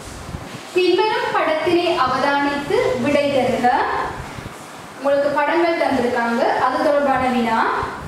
பின்வரும் படத்தினை அவதானித்து விடை தருக உங்களுக்கு படங்கள் தந்திருக்காங்க அது தொடர்பான வினா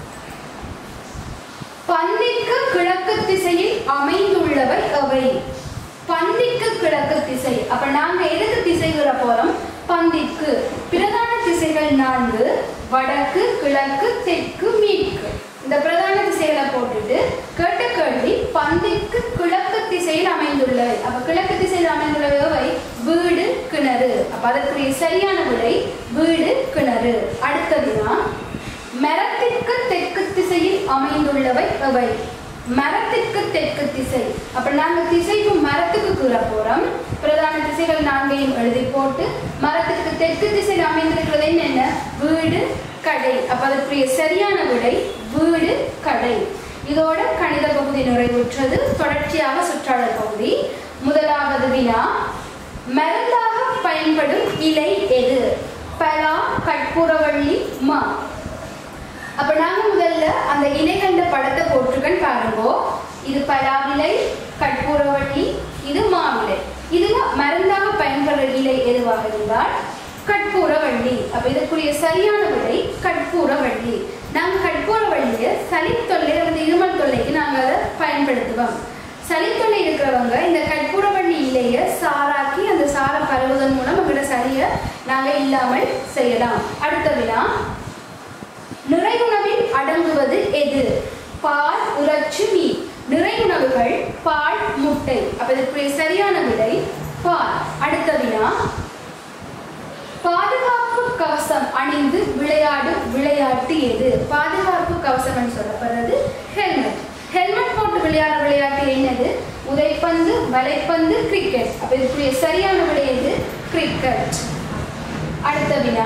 பந்திக்கு கிழக்கு திசையில் அமைந்துள்ளவை அவை பந்திக்கு கிழக்கு திசை அப்ப நாங்க எதுக்கு திசை கூற போறோம் பந்திக்கு பிரதான திசைகள் நான்கு வடக்கு கிழக்கு தெற்கு மேற்கு இந்த பிரதான திசைகளை போட்டுட்டு கேட்ட கேள்வி பந்திக்கு கிழக்கு திசையில் அமைந்துள்ளவை அப்ப கிழக்கு திசையில் அமைந்துள்ளவை வீடு கிணறு அப்ப அதற்குரிய சரியான விடை வீடு கிணறு அடுத்ததுனா மரத்திற்கு தெற்கு திசையில் அமைந்துள்ளவை அவை மரத்திற்கு தெற்கு திசை அப்ப நாங்க திசைக்கு மரத்துக்கு கூற போறோம் பிரதான திசைகள் நான்கையும் எழுதி போட்டு மரத்திற்கு தெற்கு திசையில் அமைந்திருக்கிறது என்ன வீடு கடை அப்ப அதற்குரிய சரியான விடை வீடு கடை இதோட கணித பகுதி நிறைவுற்றது தொடர்ச்சியாக சுற்றாடல் பகுதி முதலாவது வினா மருந்தாக பயன்படும் இலை எது பலா கற்பூரவள்ளி மா அப்ப நாங்க முதல்ல அந்த இலைகண்ட படத்தை போட்டிருக்கேன்னு பாருங்க இது பலாவிலை கற்பூரவள்ளி இது மாவிலை இதுல மருந்தாக பயன்படுற இலை எதுவாக இருந்தால் கற்பூரவள்ளி அப்ப இதற்குரிய சரியான விடை கற்பூரவள்ளி நாங்க கற்பூரவள்ளிய சளி தொல்லை அல்லது இருமல் தொல்லைக்கு நாங்க அதை பயன்படுத்துவோம் சளி தொல்லை இருக்கிறவங்க இந்த கற்பூரவள்ளி இலைய சாராக்கி அந்த சாரை பரவுவதன் மூலம் நம்மளோட சளியை நாங்க இல்லாமல் செய்யலாம் அடுத்த வினா நிறைவுணவில் அடங்குவது எது பால் உறச்சு மீன் நிறைவுணவுகள் பால் முட்டை அப்ப இதற்குரிய சரியான விடை பால் அடுத்த வினா பாதுகாப்பு கவசம் அணிந்து விளையாடும் விளையாட்டு எது பாதுகாப்பு கவசம் சொல்லப்படுறது ஹெல்மெட் ஹெல்மெட் போட்டு விளையாடுற விளையாட்டு என்னது உதைப்பந்து வலைப்பந்து கிரிக்கெட் அப்ப இதுக்குரிய சரியான விடை எது கிரிக்கெட் அடுத்த வினா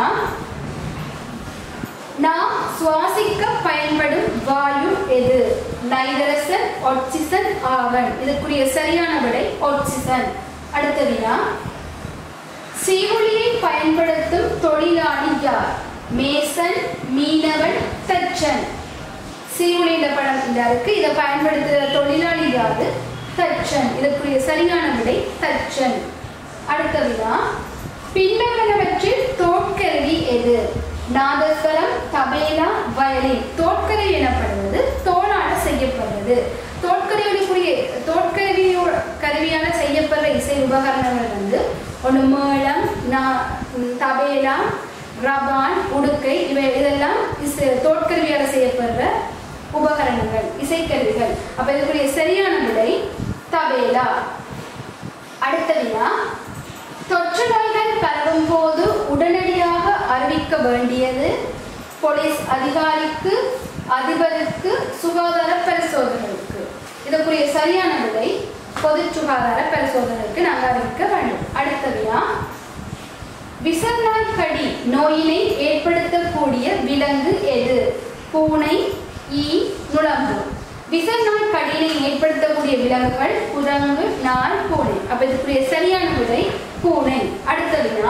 நாம் சுவாசிக்க பயன்படும் வாயு எது நைதரசன் ஆக்சிஜன் ஆவன் இதற்குரிய சரியான விடை ஆக்சிஜன் அடுத்த வினா சீவுளியை பயன்படுத்தும் தொழிலாளி யார் மேசன் மீனவன் தச்சன் சீவுளியில படம் இந்த இருக்கு இதை பயன்படுத்துகிற தொழிலாளி யாரு தச்சன் இதற்குரிய சரியான விடை தச்சன் அடுத்த வினா பின்வருவனவற்றில் தோற்கருவி எது நாதஸ்வரம் தபேலா வயலின் தோற்கருவி எனப்படுவது தோளால் செய்யப்படுகிறது தோற்கருவிக்குரிய தோற்கருவியோ கருவியால செய்யப்படுற இசை உபகரணங்கள் வந்து ஒன்று மேளம் நா- ம், தபேலா ரபான் உடுக்கை இவை இதெல்லாம் இசை தோற்கருவியால செய்யப்படுற உபகரணங்கள் இசைக்கருவிகள் அப்ப இதுக்குரிய சரியான விடை தபேலா அடுத்த வினா தொற்று நோய்கள் பரவும் போது உடனடியாக அறிவிக்க வேண்டியது போலீஸ் அதிகாரிக்கு அதிபருக்கு சுகாதார பரிசோதகருக்கு இதற்குரிய சரியான விடை பொது சுகாதார பரிசோதகருக்கு நாங்கள் அறிவிக்க வேண்டும் அடுத்த வினா விசநாய் கடி நோயினை ஏற்படுத்தக்கூடிய விலங்கு எது பூனை ஈ நுளம்பு விசநாய் கடியினை ஏற்படுத்தக்கூடிய விலங்குகள் குரங்கு நாய் பூனை அப்ப இதுக்குரிய சரியான விடை பூனை அடுத்த வினா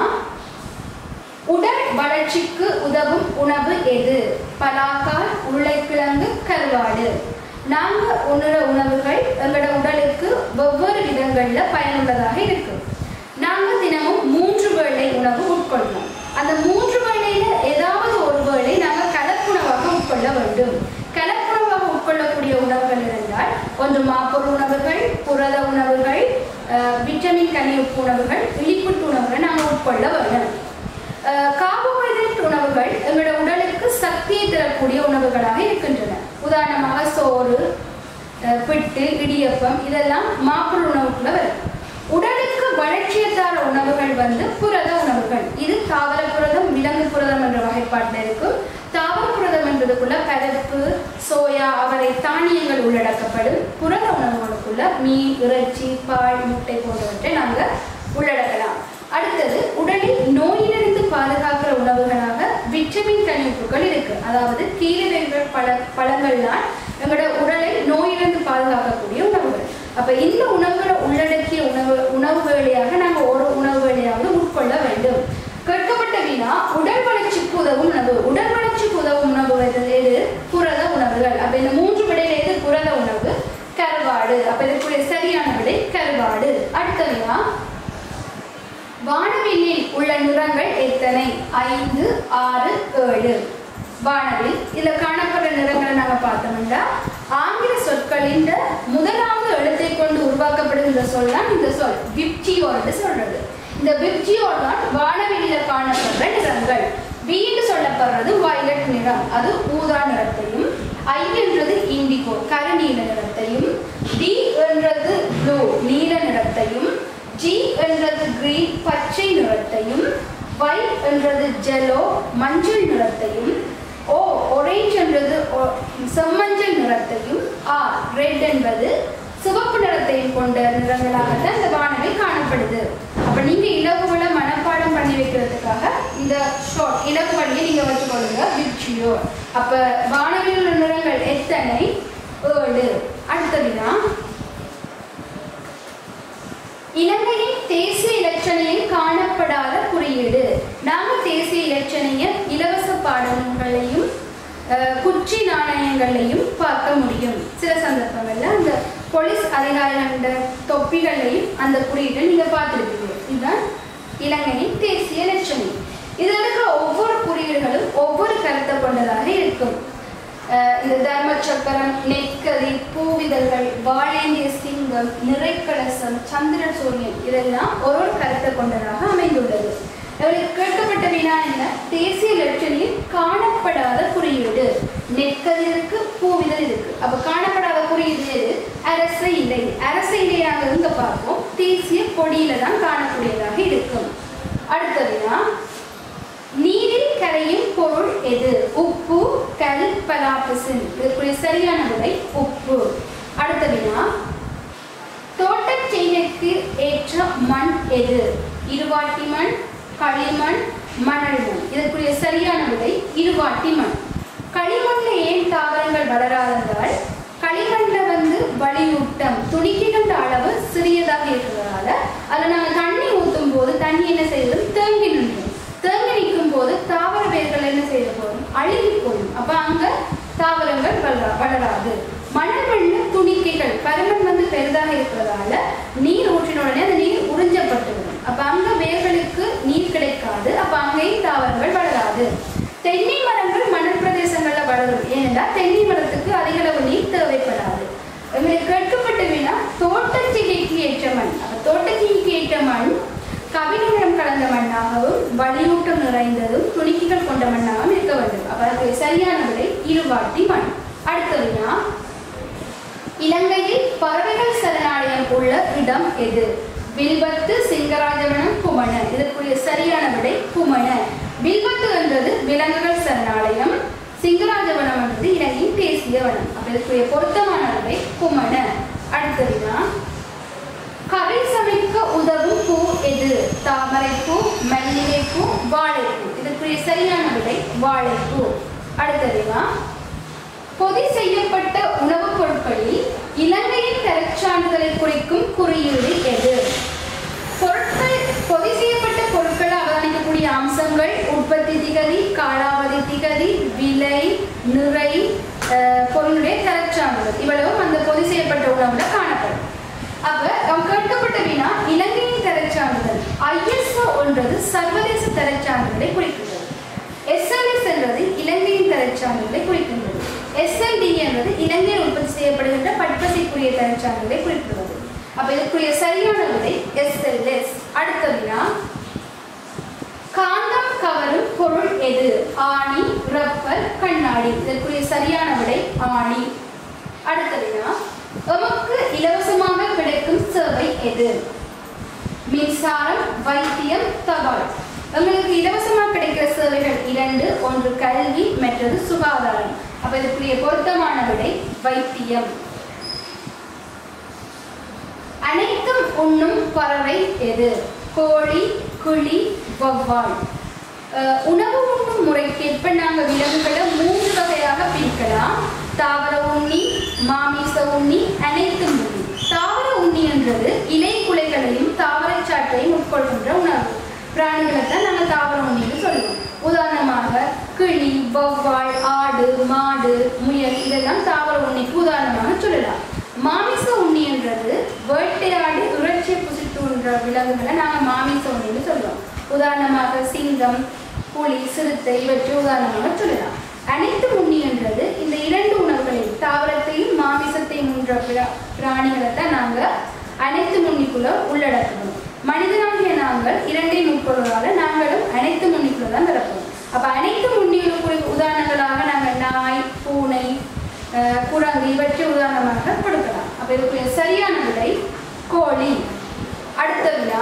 உடல் வளர்ச்சிக்கு உதவும் உணவு எது பலாக்காய் உருளைக்கிழங்கு கருவாடு நாங்க உண்ணுற உணவுகள் எங்களோட உடலுக்கு வெவ்வேறு விதங்கள்ல பயனுள்ளதாக இருக்கு நாங்க தினமும் மூன்று வேளை உணவு உட்கொள்வோம் அந்த மூன்று வேளையில ஏதாவது ஒரு வேளை நாங்க கலப்புணவாக உட்கொள்ள வேண்டும் கலப்புணவாக உட்கொள்ளக்கூடிய உணவுகள் இருந்தால் ஒன்று மாப்பொருள் உணவுகள் புரத உணவுகள் அஹ், விட்டமின் கனியுப்பு உணவுகள் இழிப்புட்டு உணவுகள் நாங்கள் உட்கொள்ள வேண்டும் கார்போஹைட்ரேட் உணவுகள் எங்களோட உடலுக்கு சக்தியை தரக்கூடிய உணவுகளாக இருக்கின்றன உதாரணமாக சோறு அஹ், பிட்டு இடியப்பம் இதெல்லாம் மாப்பொருள் உணவுக்குள்ள வரும் உடலுக்கு வளர்ச்சியை தர உணவுகள் வந்து புரத உணவுகள் இது தாவர புரதம் விலங்கு புரதம் என்ற வகைப்பாட்டில் இருக்கும் தாவர புரதம் என்பதுக்குள்ள பருப்பு சோயா அவரை தானியங்கள் உள்ளடக்கப்படும் புரத உணவுகளுக்குள்ள மீன் இறைச்சி பால் முட்டை போன்றவற்றை நாங்கள் உள்ளடக்கலாம் அடுத்தது உடலில் நோயிலிருந்து பாதுகாக்கிற உணவுகளாக விட்டமின் கனிப்புகள் இருக்கு அதாவது கீரை வகைகள் பழ பழங்கள் தான் எங்களோட உடலை நோயிலிருந்து பாதுகாக்கக்கூடிய உணவுகள் அப்ப இந்த உணவுகளை உள்ளடக்கிய உணவு உணவு வேளையாக நாங்கள் ஒரு உணவு வேளையாவது உட்கொள்ள வேண்டும் கேட்கப்பட்ட வினா உடல் வளர்ச்சிக்கு உதவும் உணவு உடல் வளர்ச்சிக்கு உதவும் உணவு எது எது? புரத உணவுகள் அப்ப இந்த மூன்று விடையில எது புரத உணவு கருவாடு அப்ப இதற்குரிய சரியான விடை கருவாடு அடுத்த வினா வானவில்லில் உள்ள நிறங்கள் எத்தனை ஐந்து ஆறு ஏழு வானவில் இதுல காணப்படுற நிறங்களை நாங்க பார்த்தோம்னா ஆங்கில சொற்களின் முதலாவது எழுத்தை கொண்டு உருவாக்கப்படுகின்ற சொல் தான் இந்த சொல் விப்ஜியோ என்று சொல்றது இந்த விப்ஜியோ தான் வானவில்லில காணப்படுற நிறங்கள் வி என்று சொல்லப்படுறது வயலட் நிறம் அது ஊதா நிறத்தையும் ஐ என்றது இண்டிகோ கருநீல நிறத்தையும் டி என்றது ப்ளூ நீல நிறத்தையும் ஜி என்றது கிரீன் பச்சை நிறத்தையும் Y என்றது ஜெலோ மஞ்சள் நிறத்தையும் ஓ orange என்றது ஒ- செம்மஞ்சள் நிறத்தையும் ஆர் ரெட் என்பது சிவப்பு நிறத்தையும் கொண்ட நிறங்களாகத்தான் இந்த வானவில் காணப்படுது அப்ப நீங்க இலகுகளை மனப்பாடம் பண்ணி வைக்கிறதுக்காக இந்த ஷார்ட் இலகு வழியை நீங்க வச்சுக்கொள்ளுங்க விப்ஜியோ அப்ப வானவில் உள்ள நிறங்கள் எத்தனை ஏழு அடுத்த வினா இலங்கையின் தேசிய இலட்சணையில் காணப்படாத குறியீடு நாம தேசிய இலட்சணைய இலவச பாடங்களையும் அஹ், குச்சி நாணயங்களையும் பார்க்க முடியும் சில சந்தர்ப்பங்கள்ல அந்த போலீஸ் அதிகாரிகளோட தொப்பிகளையும் அந்த குறியீட்டை நீங்க பார்த்துருப்பீங்க இதுதான் இலங்கையின் தேசிய இலட்சணை இதில் இருக்கிற ஒவ்வொரு குறியீடுகளும் ஒவ்வொரு கருத்தை கொண்டதாக இருக்கும் அஹ் இந்த தர்ம சக்கரம் நெற்கதி பூவிதழ்கள் வாழேந்திய சிங்கம் நிறைக்கலசம் சந்திர சூரியன் இதெல்லாம் ஒரு ஒரு கருத்தை கொண்டதாக அமைந்துள்ளது இவருக்கு கேட்கப்பட்ட வினா என்ன தேசிய லட்சணியில் காணப்படாத குறியீடு நெற்கதி இருக்கு பூவிதழ் இருக்கு அப்ப காணப்படாத குறியீடு எது அரச இலை அரச இலையாக இங்க பார்ப்போம் தேசிய கொடியில தான் காணக்கூடியதாக இருக்கும் அடுத்த வினா நீரில் கரையும் பொருள் எது உப்பு கல் பலாபசின் இதற்குரிய சரியான விடை உப்பு அடுத்த வினா தோட்டச் செய்கைக்கு ஏற்ற மண் எது இருவாட்டி மண் களிமண் மணல் மண் இதற்குரிய சரியான விடை இருவாட்டி மண் களிமண்ல ஏன் தாவரங்கள் வளராததால் களிமண்ல வந்து வலியூட்டம் துணிக்கின்ற அளவு சிறியதாக இருக்கிறதால அதில் நாங்கள் தண்ணி ஊற்றும் போது தண்ணி என்ன செய்வது தேங்கி நின்றும் தேங்கி நிற்கும் போது தாவர வேர்கள் என்ன செய்ய போகும் அழுகி போகும் அப்ப அங்க தாவரங்கள் வளரா வளராது மணல் மண்ணு துணிக்கைகள் பருமன் வந்து பெரிதாக இருக்கிறதால நீர் ஊற்றின உடனே அந்த நீர் உறிஞ்சப்பட்டு விடும் அப்ப அங்க வேர்களுக்கு நீர் கிடைக்காது அப்ப அங்கேயும் தாவரங்கள் வளராது தென்னை மரங்கள் மணல் பிரதேசங்கள்ல வளரும் ஏனென்றால் தென்னை மரத்துக்கு அதிக அளவு நீர் தேவைப்படாது மண் அப்ப தோட்டத்திற்கு ஏற்ற மண் கவிநிறம் கலந்த மண்ணாகவும் வலியூட்டம் நிறைந்ததும் துணிக்கைகள் கொண்ட மண்ணாகவும் இருக்க வேண்டும் அப்ப அதுக்கு சரியான விடை இருவாட்டி மண் அடுத்த வினா இலங்கையில் பறவைகள் சரணாலயம் உள்ள இடம் எது வில்பத்து சிங்கராஜவனம் குமண இதற்குரிய சரியான விடை குமண வில்பத்து என்றது விலங்குகள் சரணாலயம் சிங்கராஜவனம் என்பது இலங்கையின் தேசிய வனம் அப்ப இதற்குரிய பொருத்தமான விடை குமண அடுத்ததுனா கறி சமைக்க உதவும் பூ எது தாமரைப்பூ மல்லிகைப்பூ வாழைப்பூ இதற்குரிய சரியான விடை வாழைப்பூ அடுத்ததுனா பொதி செய்யப்பட்ட உணவுப் பொருட்களில் இலங்கையின் தரச்சான்றிதழை குறிக்கும் குறியீடு எது பொருட்கள் பொதி செய்யப்பட்ட பொருட்களை அவதானிக்கக்கூடிய அம்சங்கள் உற்பத்தி திகதி காலாவதி திகதி விலை நிறை அஹ், பொருளுடைய தரச்சான்றிதழ் இவ்வளவும் அந்த பொதி செய்யப்பட்ட உணவுல காணப்படும் அப்ப நாம் கேட்கப்பட்ட வினா இலங்கையின் தரச்சான்றிதழ் ஐஎஸ்ஓ என்றது சர்வதேச தரச்சான்றிதழை குறிக்கின்றது எஸ்எல்எஸ் என்றது இலங்கையின் தரச்சான்றிதழை குறிக்கின்றது எஸ்எல்டி என்பது இலங்கையில் உற்பத்தி செய்யப்படுகின்ற பற்பசைக்குரிய தரச்சான்றிதழை குறிப்பிடுவது அப்ப இதற்குரிய சரியான விடை எஸ்எல்எஸ் அடுத்த வினா காந்தம் கவரும் பொருள் எது ஆணி ரப்பர் கண்ணாடி இதற்குரிய சரியான விடை ஆணி அடுத்த வினா எமக்கு இலவசமாக கிடைக்கும் சேவை எது மின்சாரம் வைத்தியம் தபால் உங்களுக்கு இலவசமாக கிடைக்கிற சேவைகள் இரண்டு ஒன்று கல்வி மற்றது சுகாதாரம் அப்ப இதுக்குரிய பொருத்தமான விடை வைத்தியம் அனைத்தும் உண்ணும் பறவை எது கோழி குழி வவ்வால் அஹ், உணவு உண்ணும் முறைக்கேற்ப நாங்கள் விலங்குகளை மூன்று வகையாக பிரிக்கலாம் தாவர உண்ணி மாமிச உண்ணி அனைத்து உண்ணி தாவர உண்ணி என்றது இலை குலைகளையும் தாவரச் சாற்றையும் உட்கொள்கின்ற உணவு பிராணிகளை தான் நாங்கள் தாவர உண்ணின்னு சொல்லுவோம் உதாரணமாக கிளி வவ்வால் ஆடு மாடு முயல் இதெல்லாம் தாவர உண்ணிக்கு உதாரணமாக சொல்லலாம் மாமிச உண்ணி என்றது வேட்டையாடி இறைச்சி புசித்துன்ற விலங்குகளை நாங்கள் மாமிச உண்ணின்னு சொல்றோம் உதாரணமாக சிங்கம் புலி சிறுத்தை இவற்றை உதாரணமாக சொல்லலாம் அனைத்து உண்ணி என்றது இந்த இரண்டு உணவுகளையும் தாவரத்தையும் மாமிசத்தையும் உண்ற பிர- பிராணிகளை தான் நாங்கள் அனைத்து முன்னிக்குள்ள உள்ளடக்கணும் மனிதனாகிய நாங்கள் இரண்டையும் உட்கொள்வதால நாங்களும் அனைத்து முன்னிக்குள்ள தான் பிறப்போம் அப்ப அனைத்து முன்னிகளுக்குரிய உதாரணங்களாக நாங்கள் நாய் பூனை அஹ், குரங்கு இவற்றை உதாரணமாக கொடுக்கலாம் அப்ப இதுக்குரிய சரியான விடை கோழி அடுத்த வினா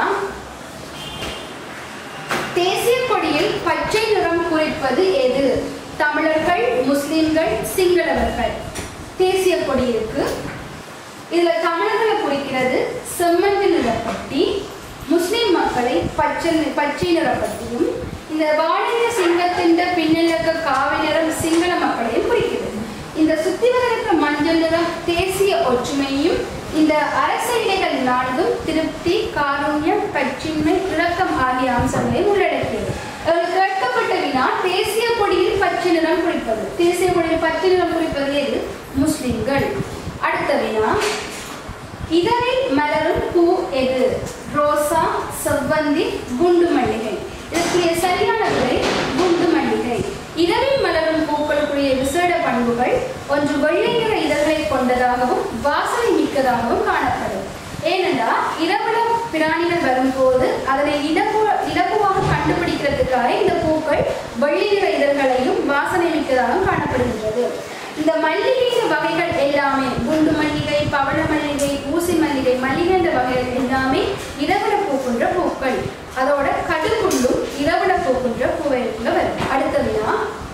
தேசிய கொடியில் பச்சை நிறம் குறிப்பது எது தமிழர்கள் முஸ்லிம்கள் சிங்களவர்கள் தேசிய கொடி இருக்கு இதுல தமிழர்களை குறிக்கிறது செம்மஞ்சு நிறப்பட்டி முஸ்லிம் மக்களை பச்சை நி- பச்சை நிறப்பட்டியும் இந்த வாழிய சிங்கத்தின் பின்னலக்க காவி நிறம் சிங்கள மக்களையும் குறிக்கிறது இந்த சுத்தி வர மஞ்சள் நிறம் தேசிய ஒற்றுமையும் இந்த அரசியலைகள் நான்கும் திருப்தி காருண்யம் பற்றின்மை இணக்கம் ஆகிய அம்சங்களையும் உள்ளடக்கியது அவர்கள் கேட்கப்பட்ட வினா தேசிய கொடியில் பச்சை நிறம் குறிப்பது தேசிய கொடியில் பச்சை நிறம் குறிப்பது எது முஸ்லிம்கள் அடுத்த வினா இதழில் மலரும் பூ எது ரோசா செவ்வந்தி குண்டு மல்லிகை இதற்குரிய சரியான விடை குண்டு மல்லிகை இதழில் மலரும் பூக்களுக்குரிய விசேட பண்புகள் ஒன்று வெள்ளை நிற இதழ்களை கொண்டதாகவும் வாசனை மிக்கதாகவும் காணப்படும் ஏனென்றால் இரவுல பிராணிகள் வரும்போது அதனை இலகு இலகுவாக கண்டுபிடிக்கிறதுக்காக இந்த பூக்கள் வெள்ளை நிற இதழ்களையும் வாசனை மிக்கதாகவும் காணப்படுகின்றது இந்த மல்லிகையின் வகைகள் எல்லாமே குண்டு மல்லிகை பவள மல்லிகை ஊசி மல்லிகை மல்லிகை என்ற வகைகள் எல்லாமே இரவுல பூக்கின்ற பூக்கள் அதோட கடுகுண்டும் இரவுல பூக்கின்ற பூவைக்குள்ள வரும் அடுத்த வினா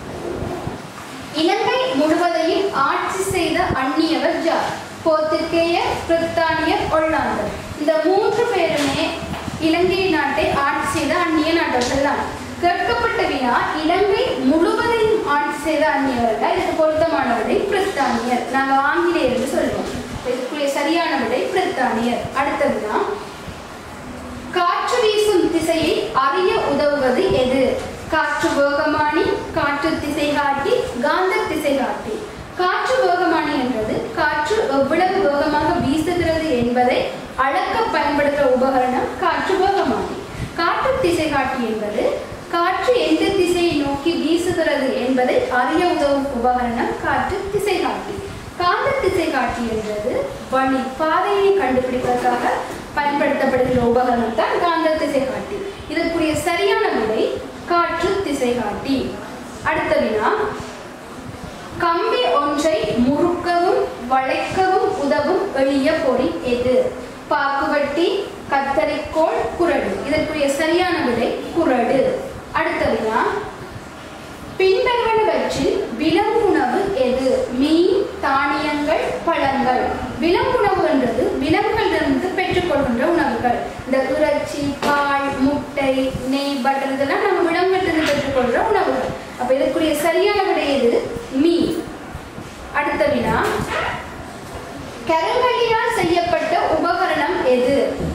இலங்கை முழுவதையும் ஆட்சி செய்த அந்நியவர் ஜார் போர்த்துகேயர் பிரித்தானியர் ஒல்லாந்தர் இந்த மூன்று பேருமே இலங்கை நாட்டை ஆட்சி செய்த அந்நிய நாட்டவர்கள் தான் கேட்கப்பட்ட வினா இலங்கை முழுவதையும் ஆட்சி செய்த அந்நியவர்கள் இதுக்கு பொருத்தமான விடை பிரித்தானியர் நாங்கள் ஆங்கிலேயர் என்று சொல்லுவோம் இதுக்குரிய சரியான விடை பிரித்தானியர் அடுத்த வினா காற்று வீசும் திசையை அறிய உதவுவது எது காற்று வேகமானி காற்று திசை காட்டி காந்த திசை காட்டி காற்று வேகமானி என்பது காற்று எவ்வளவு வேகமாக வீசுகிறது என்பதை அளக்க பயன்படுத்துகிற உபகரணம் காற்று வேகமானி காற்று திசை காட்டி என்பது காற்று எந்த திசையை நோக்கி வீசுகிறது என்பதை அறிய உதவும் உபகரணம் காற்று திசை காட்டி காந்த திசை காட்டி என்பது வழி பாதையை கண்டுபிடிப்பதற்காக பயன்படுத்தப்படுகிற உபகரணம் தான் காந்த திசைகாட்டி இதற்குரிய சரியான விடை காற்று திசைகாட்டி அடுத்த வினா கம்பி ஒன்றை முறுக்கவும் வளைக்கவும் உதவும் எளிய பொறி எது பாக்குவட்டி கத்தரிக்கோள் குரடு இதற்குரிய சரியான விடை குரடு அடுத்த வினா பின்வருவனவற்றில் விலங்குணவு எது மீன் தானியங்கள் பழங்கள் விலங்குணவு என்றது விலங்குகளிலிருந்து பெற்றுக்கொள்கின்ற உணவுகள் இந்த இறைச்சி பால் முட்டை நெய் பட்டர் இதெல்லாம் நம்ம விலங்குகளிலிருந்து பெற்றுக்கொள்கிற உணவுகள் அப்ப இதற்குரிய சரியான விடை எது மீன் அடுத்த வினா கருங்கல்லியால் செய்யப்பட்ட உபகரணம் எது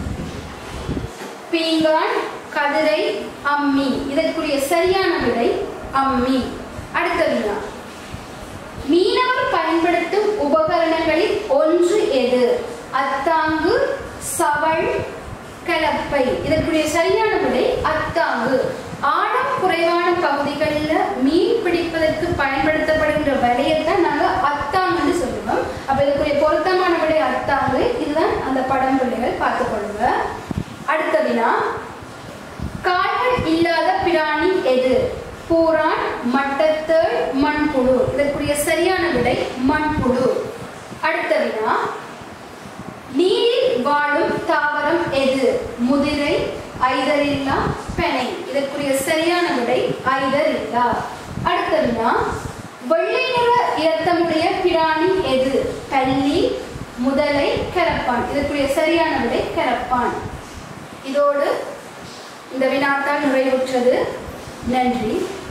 பீங்கான் கதிரை அம்மி இதற்குரிய சரியான விடை அம்மி அடுத்த வினா மீனவர் பயன்படுத்தும் உபகரணங்களில் ஒன்று எது அத்தாங்கு சவள் கலப்பை இதற்குரிய சரியான விடை அத்தாங்கு ஆழம் குறைவான பகுதிகளில் மீன் பிடிப்பதற்கு பயன்படுத்தப்படுகின்ற வலையத்தான் நாங்கள் அத்தாங்குன்னு சொல்லுவோம் அப்ப இதுக்குரிய பொருத்தமான விடை அத்தாங்கு இதுதான் அந்த படம் பிள்ளைகள் பார்த்துக்கொள்ளுங்க அடுத்த வினா கால்கள் இல்லாத பிராணி எது பூரான் மட்டத்தேள் மண்புழு இதற்குரிய சரியான விடை மண்புழு அடுத்த வினா நீரில் வாழும் தாவரம் எது முதிரை ஐதரில்லா பெனை இதற்குரிய சரியான விடை ஐதரில்லா அடுத்த வினா வெள்ளை நிற இரத்தமுடைய பிராணி எது பல்லி முதலை கரப்பான் இதற்குரிய சரியான விடை கரப்பான் இதோடு இந்த வினாத்தால் நிறைவுற்றது நன்றி